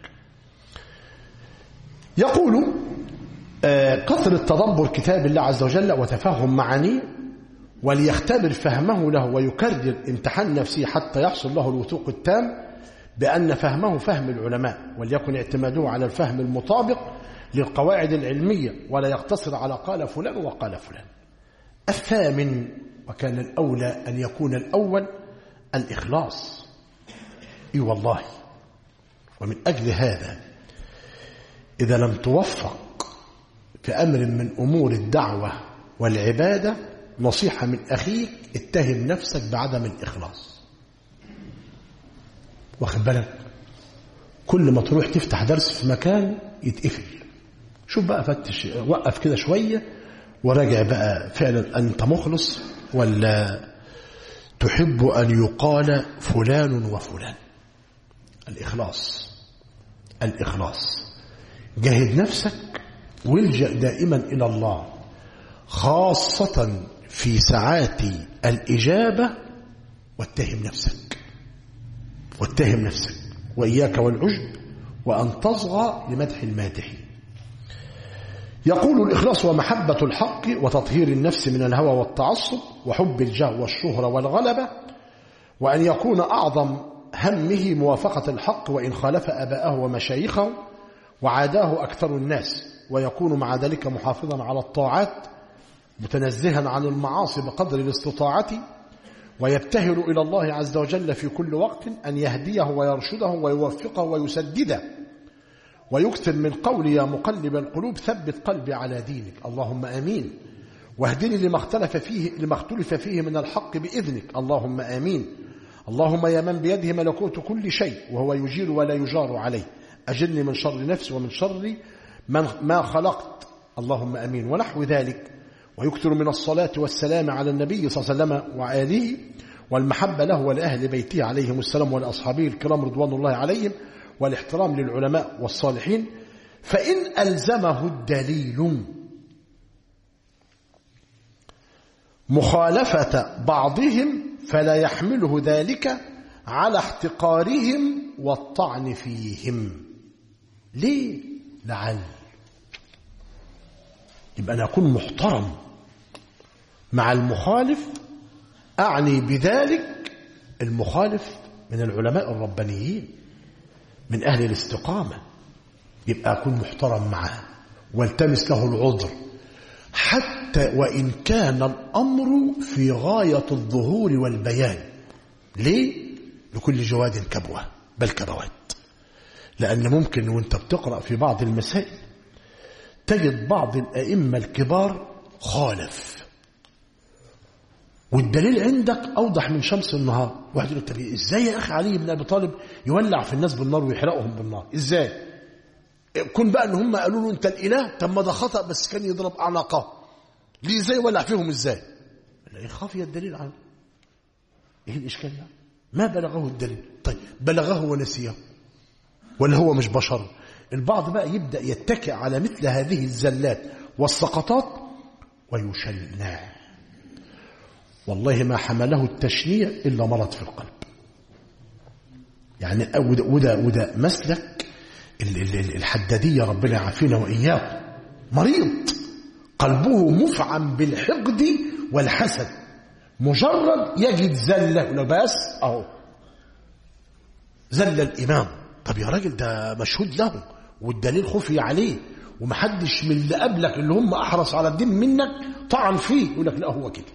يقول كثر التدبر كتاب الله عز وجل وتفهم معانيه وليختبر فهمه له ويكرر امتحان نفسه حتى يحصل له الوثوق التام بأن فهمه فهم العلماء وليكن اعتماده على الفهم المطابق للقواعد العلمية ولا يقتصر على قال فلان وقال فلان الثامن وكان الأولى أن يكون الأول الإخلاص إي والله ومن أجل هذا إذا لم توفق في أمر من أمور الدعوة والعبادة نصيحة من أخيك اتهم نفسك بعدم الإخلاص واخد بالك كل ما تروح تفتح درس في مكان يتقفل شوف بقى فتش وقف كده شوية وراجع بقى فعلا أنت مخلص ولا تحب أن يقال فلان وفلان الإخلاص الإخلاص جاهد نفسك والجأ دائما إلى الله خاصة في ساعات الإجابة واتهم نفسك واتهم نفسك وإياك والعجب وأن تصغى لمدح المادح يقول الإخلاص ومحبة الحق وتطهير النفس من الهوى والتعصب وحب الجاه والشهرة والغلبة وأن يكون أعظم همه موافقة الحق وإن خالف أباءه ومشايخه وعاداه أكثر الناس ويكون مع ذلك محافظا على الطاعات متنزها عن المعاصي بقدر الاستطاعة ويبتهل إلى الله عز وجل في كل وقت أن يهديه ويرشده ويوفقه ويسدده ويكثر من قول يا مقلب القلوب ثبت قلبي على دينك اللهم آمين واهدني لما اختلف فيه لما اختلف فيه من الحق بإذنك اللهم آمين اللهم يا من بيده ملكوت كل شيء وهو يجير ولا يجار عليه أجلني من شر نفسي ومن شر من ما خلقت اللهم أمين ونحو ذلك ويكثر من الصلاة والسلام على النبي صلى الله عليه وسلم وآله والمحبة له ولأهل بيته عليهم السلام ولأصحابه الكرام رضوان الله عليهم والاحترام للعلماء والصالحين فإن ألزمه الدليل مخالفة بعضهم فلا يحمله ذلك على احتقارهم والطعن فيهم ليه لعل يبقى أنا أكون محترم مع المخالف أعني بذلك المخالف من العلماء الربانيين من أهل الاستقامة يبقى أكون محترم معه والتمس له العذر حتى وإن كان الأمر في غاية الظهور والبيان ليه؟ لكل جواد كبوة بل كبوات لأن ممكن وانت بتقرأ في بعض المسائل تجد بعض الأئمة الكبار خالف والدليل عندك أوضح من شمس النهار واحد يقول طب إزاي يا أخي علي بن أبي طالب يولع في الناس بالنار ويحرقهم بالنار إزاي كن بقى ان هم قالوا له انت الاله طب ما ده خطا بس كان يضرب اعناقه ليه ازاي يولع فيهم ازاي لا خافي الدليل عنه ايه الاشكال ده ما بلغه الدليل طيب بلغه ونسيه ولا هو مش بشر البعض بقى يبدا يتكئ على مثل هذه الزلات والسقطات ويشنع والله ما حمله التشنيع الا مرض في القلب يعني وده وده, وده مسلك الحدادية ربنا يعافينا وإياكم مريض قلبه مفعم بالحقد والحسد مجرد يجد زلة يقول بس أهو زل الإمام طب يا راجل ده مشهود له والدليل خفي عليه ومحدش من اللي قبلك اللي هم أحرص على الدين منك طعن فيه يقول لك لا هو كده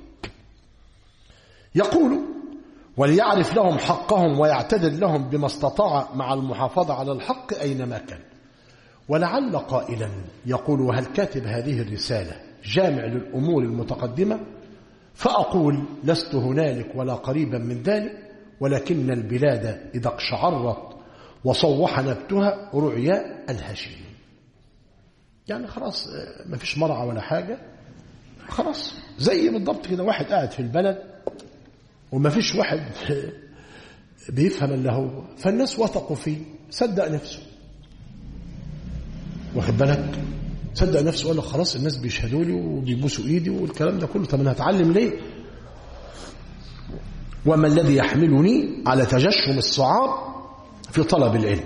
يقول وليعرف لهم حقهم ويعتدل لهم بما استطاع مع المحافظة على الحق أينما كان ولعل قائلا يقول وهل كاتب هذه الرسالة جامع للأمور المتقدمة فأقول لست هنالك ولا قريبا من ذلك ولكن البلاد إذا اقشعرت وصوح نبتها رعياء الهشيم يعني خلاص ما فيش مرعى ولا حاجة خلاص زي بالضبط كده واحد قاعد في البلد وما فيش واحد بيفهم الا هو فالناس وثقوا فيه صدق نفسه واخد بالك صدق نفسه وقال خلاص الناس بيشهدوا لي وبيبوسوا ايدي والكلام ده كله طب انا هتعلم ليه وما الذي يحملني على تجشم الصعاب في طلب العلم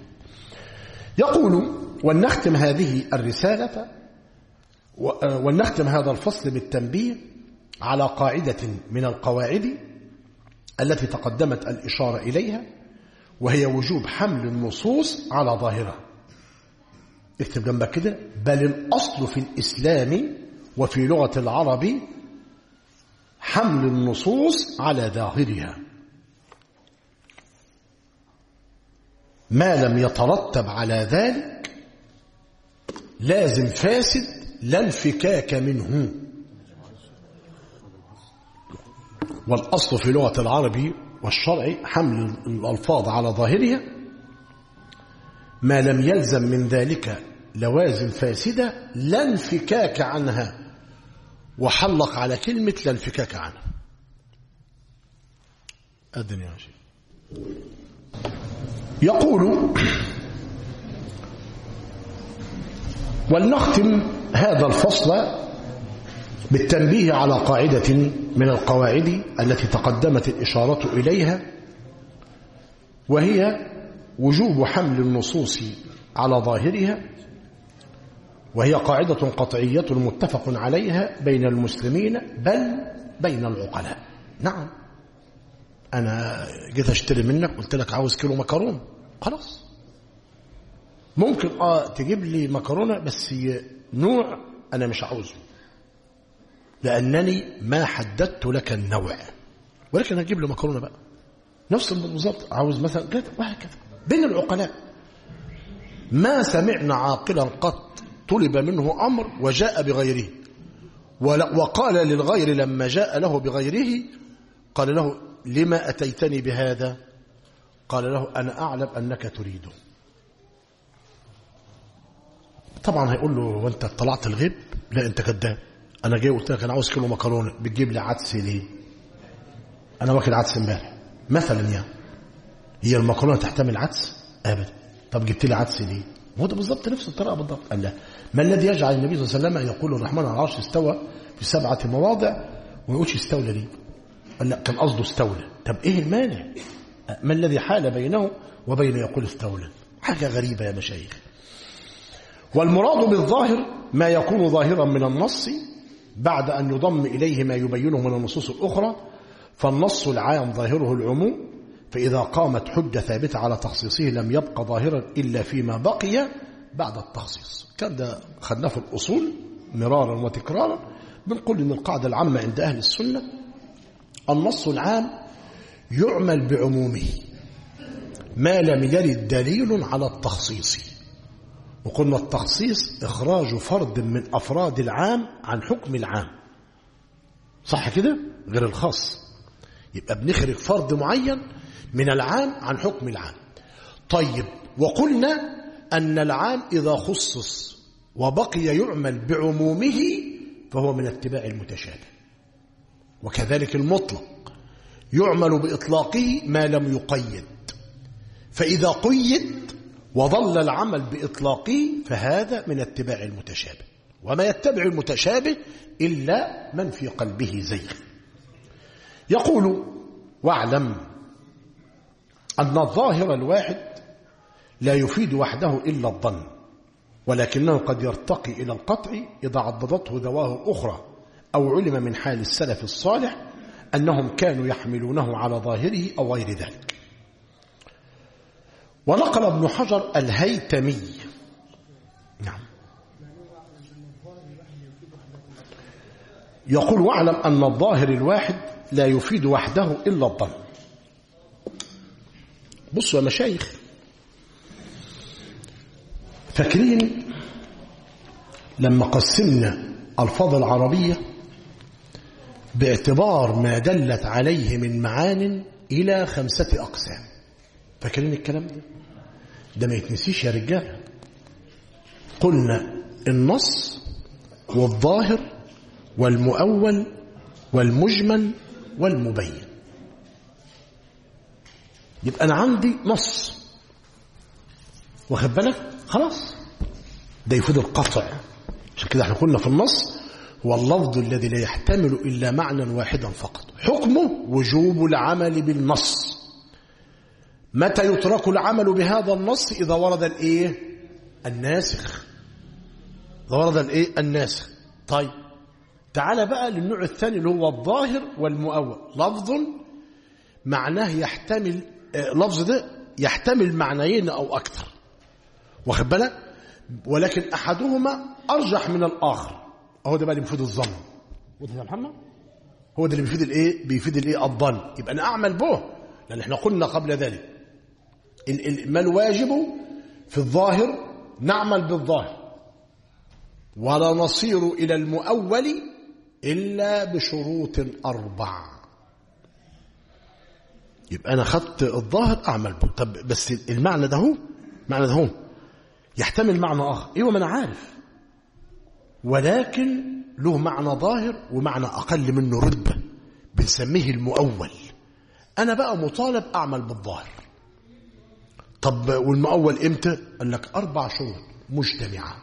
يقول ولنختم هذه الرسالة ولنختم هذا الفصل بالتنبيه على قاعدة من القواعد التي تقدمت الإشارة إليها وهي وجوب حمل النصوص على ظاهرها اكتب جنبك كده بل الأصل في الإسلام وفي لغة العرب حمل النصوص على ظاهرها ما لم يترتب على ذلك لازم فاسد لا انفكاك منه والأصل في لغة العربي والشرع حمل الألفاظ على ظاهرها ما لم يلزم من ذلك لوازم فاسدة لا انفكاك عنها وحلق على كلمة لا انفكاك عنها أدني يا شيخ يقول ولنختم هذا الفصل بالتنبيه على قاعدة من القواعد التي تقدمت الإشارة إليها وهي وجوب حمل النصوص على ظاهرها وهي قاعدة قطعية متفق عليها بين المسلمين بل بين العقلاء نعم أنا جيت أشتري منك قلت لك عاوز كيلو مكرونة خلاص ممكن آه تجيب لي مكرونة بس نوع أنا مش عاوزه لأنني ما حددت لك النوع ولكن هجيب له مكرونة بقى نفس بالظبط عاوز مثلا كده وهكذا بين العقلاء ما سمعنا عاقلا قط طلب منه أمر وجاء بغيره وقال للغير لما جاء له بغيره قال له لما أتيتني بهذا قال له أنا أعلم أنك تريده طبعا هيقول له وانت طلعت الغيب لا انت كذاب انا جاي قلت لك انا عاوز كيلو مكرونه بتجيب لي عدس ليه انا واكل عدس امبارح مثلا يعني هي المكرونه تحتمل عدس ابدا طب جبت لي عدس ليه هو ده بالظبط نفس الطريقه بالضبط قال لا ما الذي يجعل النبي صلى الله عليه وسلم يقول الرحمن على العرش استوى في سبعه مواضع وما يقولش استولى ليه قال لا كان قصده استولى طب ايه المانع ما الذي حال بينه وبين يقول استولى حاجه غريبه يا مشايخ والمراد بالظاهر ما يكون ظاهرا من النص بعد أن يضم إليه ما يبينه من النصوص الأخرى فالنص العام ظاهره العموم فإذا قامت حجة ثابتة على تخصيصه لم يبقى ظاهرا إلا فيما بقي بعد التخصيص كان ده خدناه في الأصول مرارا وتكرارا بنقول إن القاعدة العامة عند أهل السنة النص العام يعمل بعمومه ما لم يرد دليل على التخصيص وقلنا التخصيص إخراج فرد من أفراد العام عن حكم العام صح كده غير الخاص يبقى بنخرج فرد معين من العام عن حكم العام طيب وقلنا أن العام إذا خصص وبقي يعمل بعمومه فهو من اتباع المتشابه وكذلك المطلق يعمل بإطلاقه ما لم يقيد فإذا قيد وظل العمل بإطلاقه فهذا من اتباع المتشابه وما يتبع المتشابه إلا من في قلبه زيغ يقول واعلم أن الظاهر الواحد لا يفيد وحده إلا الظن ولكنه قد يرتقي إلى القطع إذا عضدته ذواه الأخرى أو علم من حال السلف الصالح أنهم كانوا يحملونه على ظاهره أو غير ذلك ونقل ابن حجر الهيتمي نعم يقول واعلم أن الظاهر الواحد لا يفيد وحده إلا الظن بصوا يا مشايخ فاكرين لما قسمنا الفاظ العربية باعتبار ما دلت عليه من معان إلى خمسة أقسام فاكرين الكلام ده ده ما يتنسيش يا رجال قلنا النص والظاهر والمؤول والمجمل والمبين يبقى أنا عندي نص واخد بالك خلاص ده يفيد القطع عشان كده احنا قلنا في النص هو اللفظ الذي لا يحتمل إلا معنى واحدا فقط حكمه وجوب العمل بالنص متى يترك العمل بهذا النص إذا ورد الإيه الناسخ إذا ورد الإيه الناسخ طيب تعال بقى للنوع الثاني اللي هو الظاهر والمؤول لفظ معناه يحتمل لفظ ده يحتمل معنيين أو أكثر واخد بالك ولكن أحدهما أرجح من الآخر أهو ده بقى اللي المفروض الظن وده يا محمد هو ده اللي بيفيد الايه بيفيد الايه الظن يبقى انا اعمل به لان احنا قلنا قبل ذلك ال- ال- ما الواجب في الظاهر نعمل بالظاهر ولا نصير الى المؤول الا بشروط اربع يبقى انا خدت الظاهر اعمل به طب بس المعنى ده هو معنى ده هو يحتمل معنى اخر ايوه ما انا عارف ولكن له معنى ظاهر ومعنى أقل منه رتبة بنسميه المؤول أنا بقى مطالب أعمل بالظاهر طب والمؤول إمتى؟ قال لك أربع شروط مجتمعة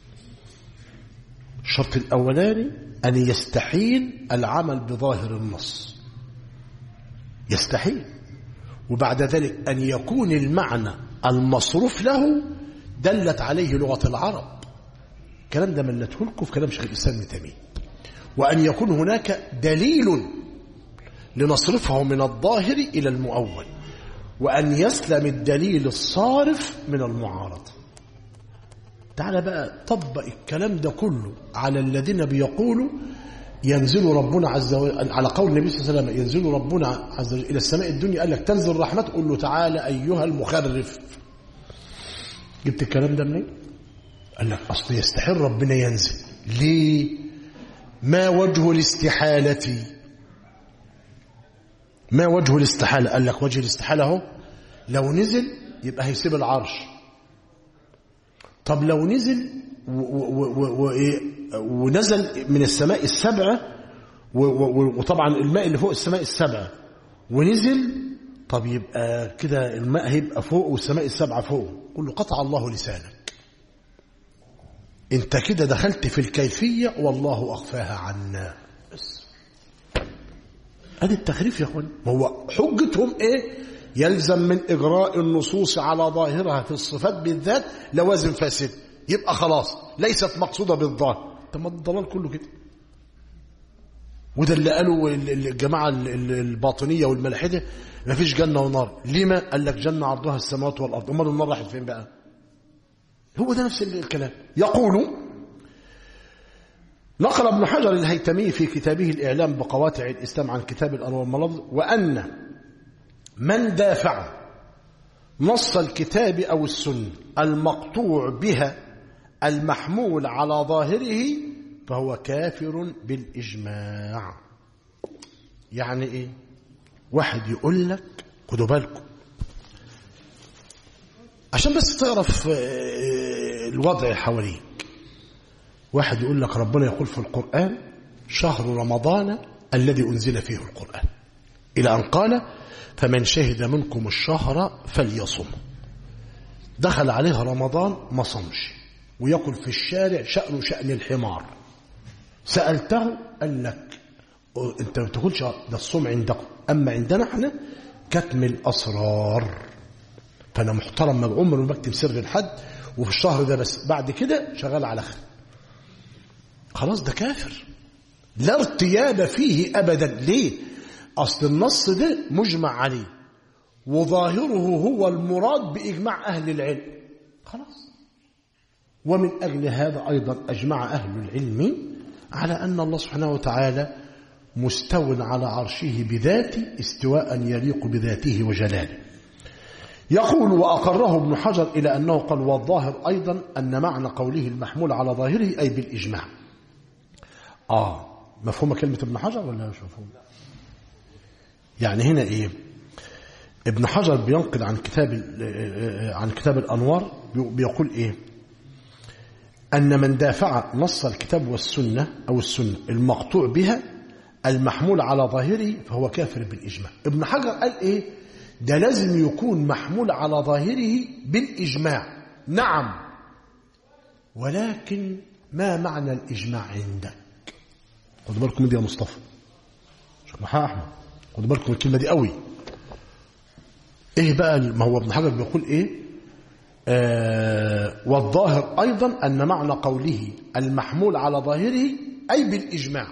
الشرط الأولاني أن يستحيل العمل بظاهر النص يستحيل وبعد ذلك أن يكون المعنى المصروف له دلت عليه لغة العرب الكلام ده ملته لكم في كلام شيخ الإسلام ابن تيمية وأن يكون هناك دليل لنصرفه من الظاهر إلى المؤول وأن يسلم الدليل الصارف من المعارضة تعال بقى طبق الكلام ده كله على الذين بيقولوا ينزل ربنا عز وجل على قول النبي صلى الله عليه وسلم ينزل ربنا عز وجل إلى السماء الدنيا قال لك تنزل رحمته قل له تعالى أيها المخرف جبت الكلام ده منين؟ قال لك أصل يستحيل ربنا ينزل ليه؟ ما وجه الاستحالة ما وجه الاستحالة قال لك وجه الاستحالة اهو لو نزل يبقى هيسيب العرش طب لو نزل و و و و ونزل من السماء السبعة وطبعا الماء اللي فوق السماء السبعة ونزل طب يبقى كده الماء هيبقى فوق والسماء السبعة فوق قل له قطع الله لسانك انت كده دخلت في الكيفية والله أخفاها عنا بس ادي التخريف يا اخوان ما هو حجتهم ايه يلزم من اجراء النصوص على ظاهرها في الصفات بالذات لوازم فاسد يبقى خلاص ليست مقصودة بالظاهر طب ما الضلال كله كده وده اللي قالوا الجماعة الباطنية والملاحدة ما فيش جنة ونار لما قال لك جنة عرضها السماوات والأرض أمال النار راحت فين بقى هو ده نفس الكلام يقول نقل ابن حجر الهيتمي في كتابه الإعلام بقواتع الإسلام عن كتاب الأنوار والملفظ وأن من دافع نص الكتاب أو السنة المقطوع بها المحمول على ظاهره فهو كافر بالإجماع يعني إيه واحد يقول لك خدوا بالكم عشان بس تعرف الوضع حواليك واحد يقول لك ربنا يقول في القرآن شهر رمضان الذي أنزل فيه القرآن إلى أن قال فمن شهد منكم الشهر فليصم دخل عليها رمضان ما صمش ويقول في الشارع شأن شأن الحمار سألته قال لك انت ما تقولش ده الصوم عندكم أما عندنا احنا كتم الأسرار فأنا محترم ما عمري ما بكتب سر لحد وفي الشهر ده بس بعد كده شغال على خير خلاص ده كافر لا ارتياب فيه أبدا ليه أصل النص ده مجمع عليه وظاهره هو المراد بإجماع أهل العلم خلاص ومن أجل هذا أيضا أجمع أهل العلم على أن الله سبحانه وتعالى مستو على عرشه بذاته استواء يليق بذاته وجلاله يقول وأقره ابن حجر إلى أنه قال والظاهر أيضا أن معنى قوله المحمول على ظاهره أي بالإجماع آه مفهوم كلمة ابن حجر ولا مش مفهوم يعني هنا إيه ابن حجر بينقل عن كتاب عن كتاب الأنوار بيقول إيه أن من دافع نص الكتاب والسنة أو السنة المقطوع بها المحمول على ظاهره فهو كافر بالإجماع ابن حجر قال إيه ده لازم يكون محمول على ظاهره بالإجماع نعم ولكن ما معنى الإجماع عندك خدوا بالكم دي يا مصطفى شوف محمد أحمد خدوا بالكم الكلمة دي قوي ايه بقى ما هو ابن حجر بيقول ايه آه والظاهر ايضا ان معنى قوله المحمول على ظاهره اي بالاجماع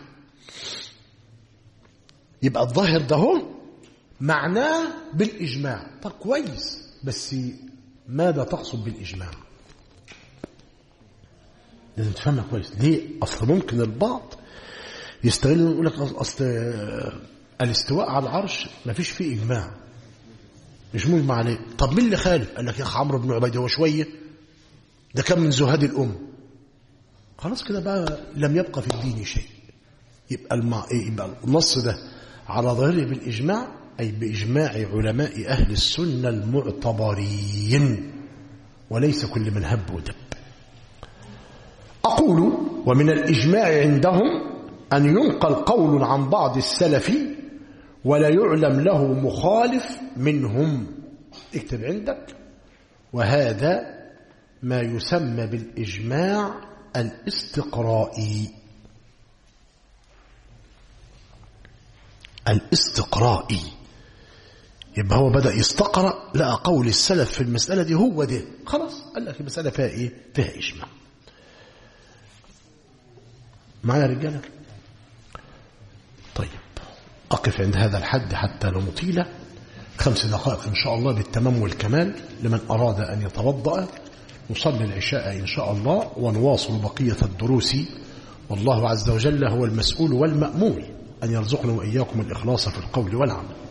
يبقى الظاهر ده هو معناه بالاجماع طب كويس بس ماذا تقصد بالاجماع لازم تفهمها كويس ليه اصل ممكن البعض يستغل يقول لك أصل الاستواء على العرش ما فيش فيه إجماع مش مجمع عليه طب مين اللي خالف قال لك يا أخ عمرو بن عبيد هو شوية ده كان من زهاد الأم خلاص كده بقى لم يبقى في الدين شيء يبقى, المع... يبقى النص ده على ظاهره بالإجماع أي بإجماع علماء أهل السنة المعتبرين وليس كل من هب ودب أقول ومن الإجماع عندهم أن ينقل قول عن بعض السلف ولا يعلم له مخالف منهم اكتب عندك وهذا ما يسمى بالإجماع الاستقرائي الاستقرائي يبقى هو بدأ يستقرأ لقى قول السلف في المسألة دي هو ده خلاص قال لك المسألة فيها ايه فيها إجماع معايا رجالة طيب أقف عند هذا الحد حتى لا نطيل خمس دقائق إن شاء الله بالتمام والكمال لمن أراد أن يتوضأ نصلي العشاء إن شاء الله ونواصل بقية الدروس والله عز وجل هو المسؤول والمأمول أن يرزقنا وإياكم الإخلاص في القول والعمل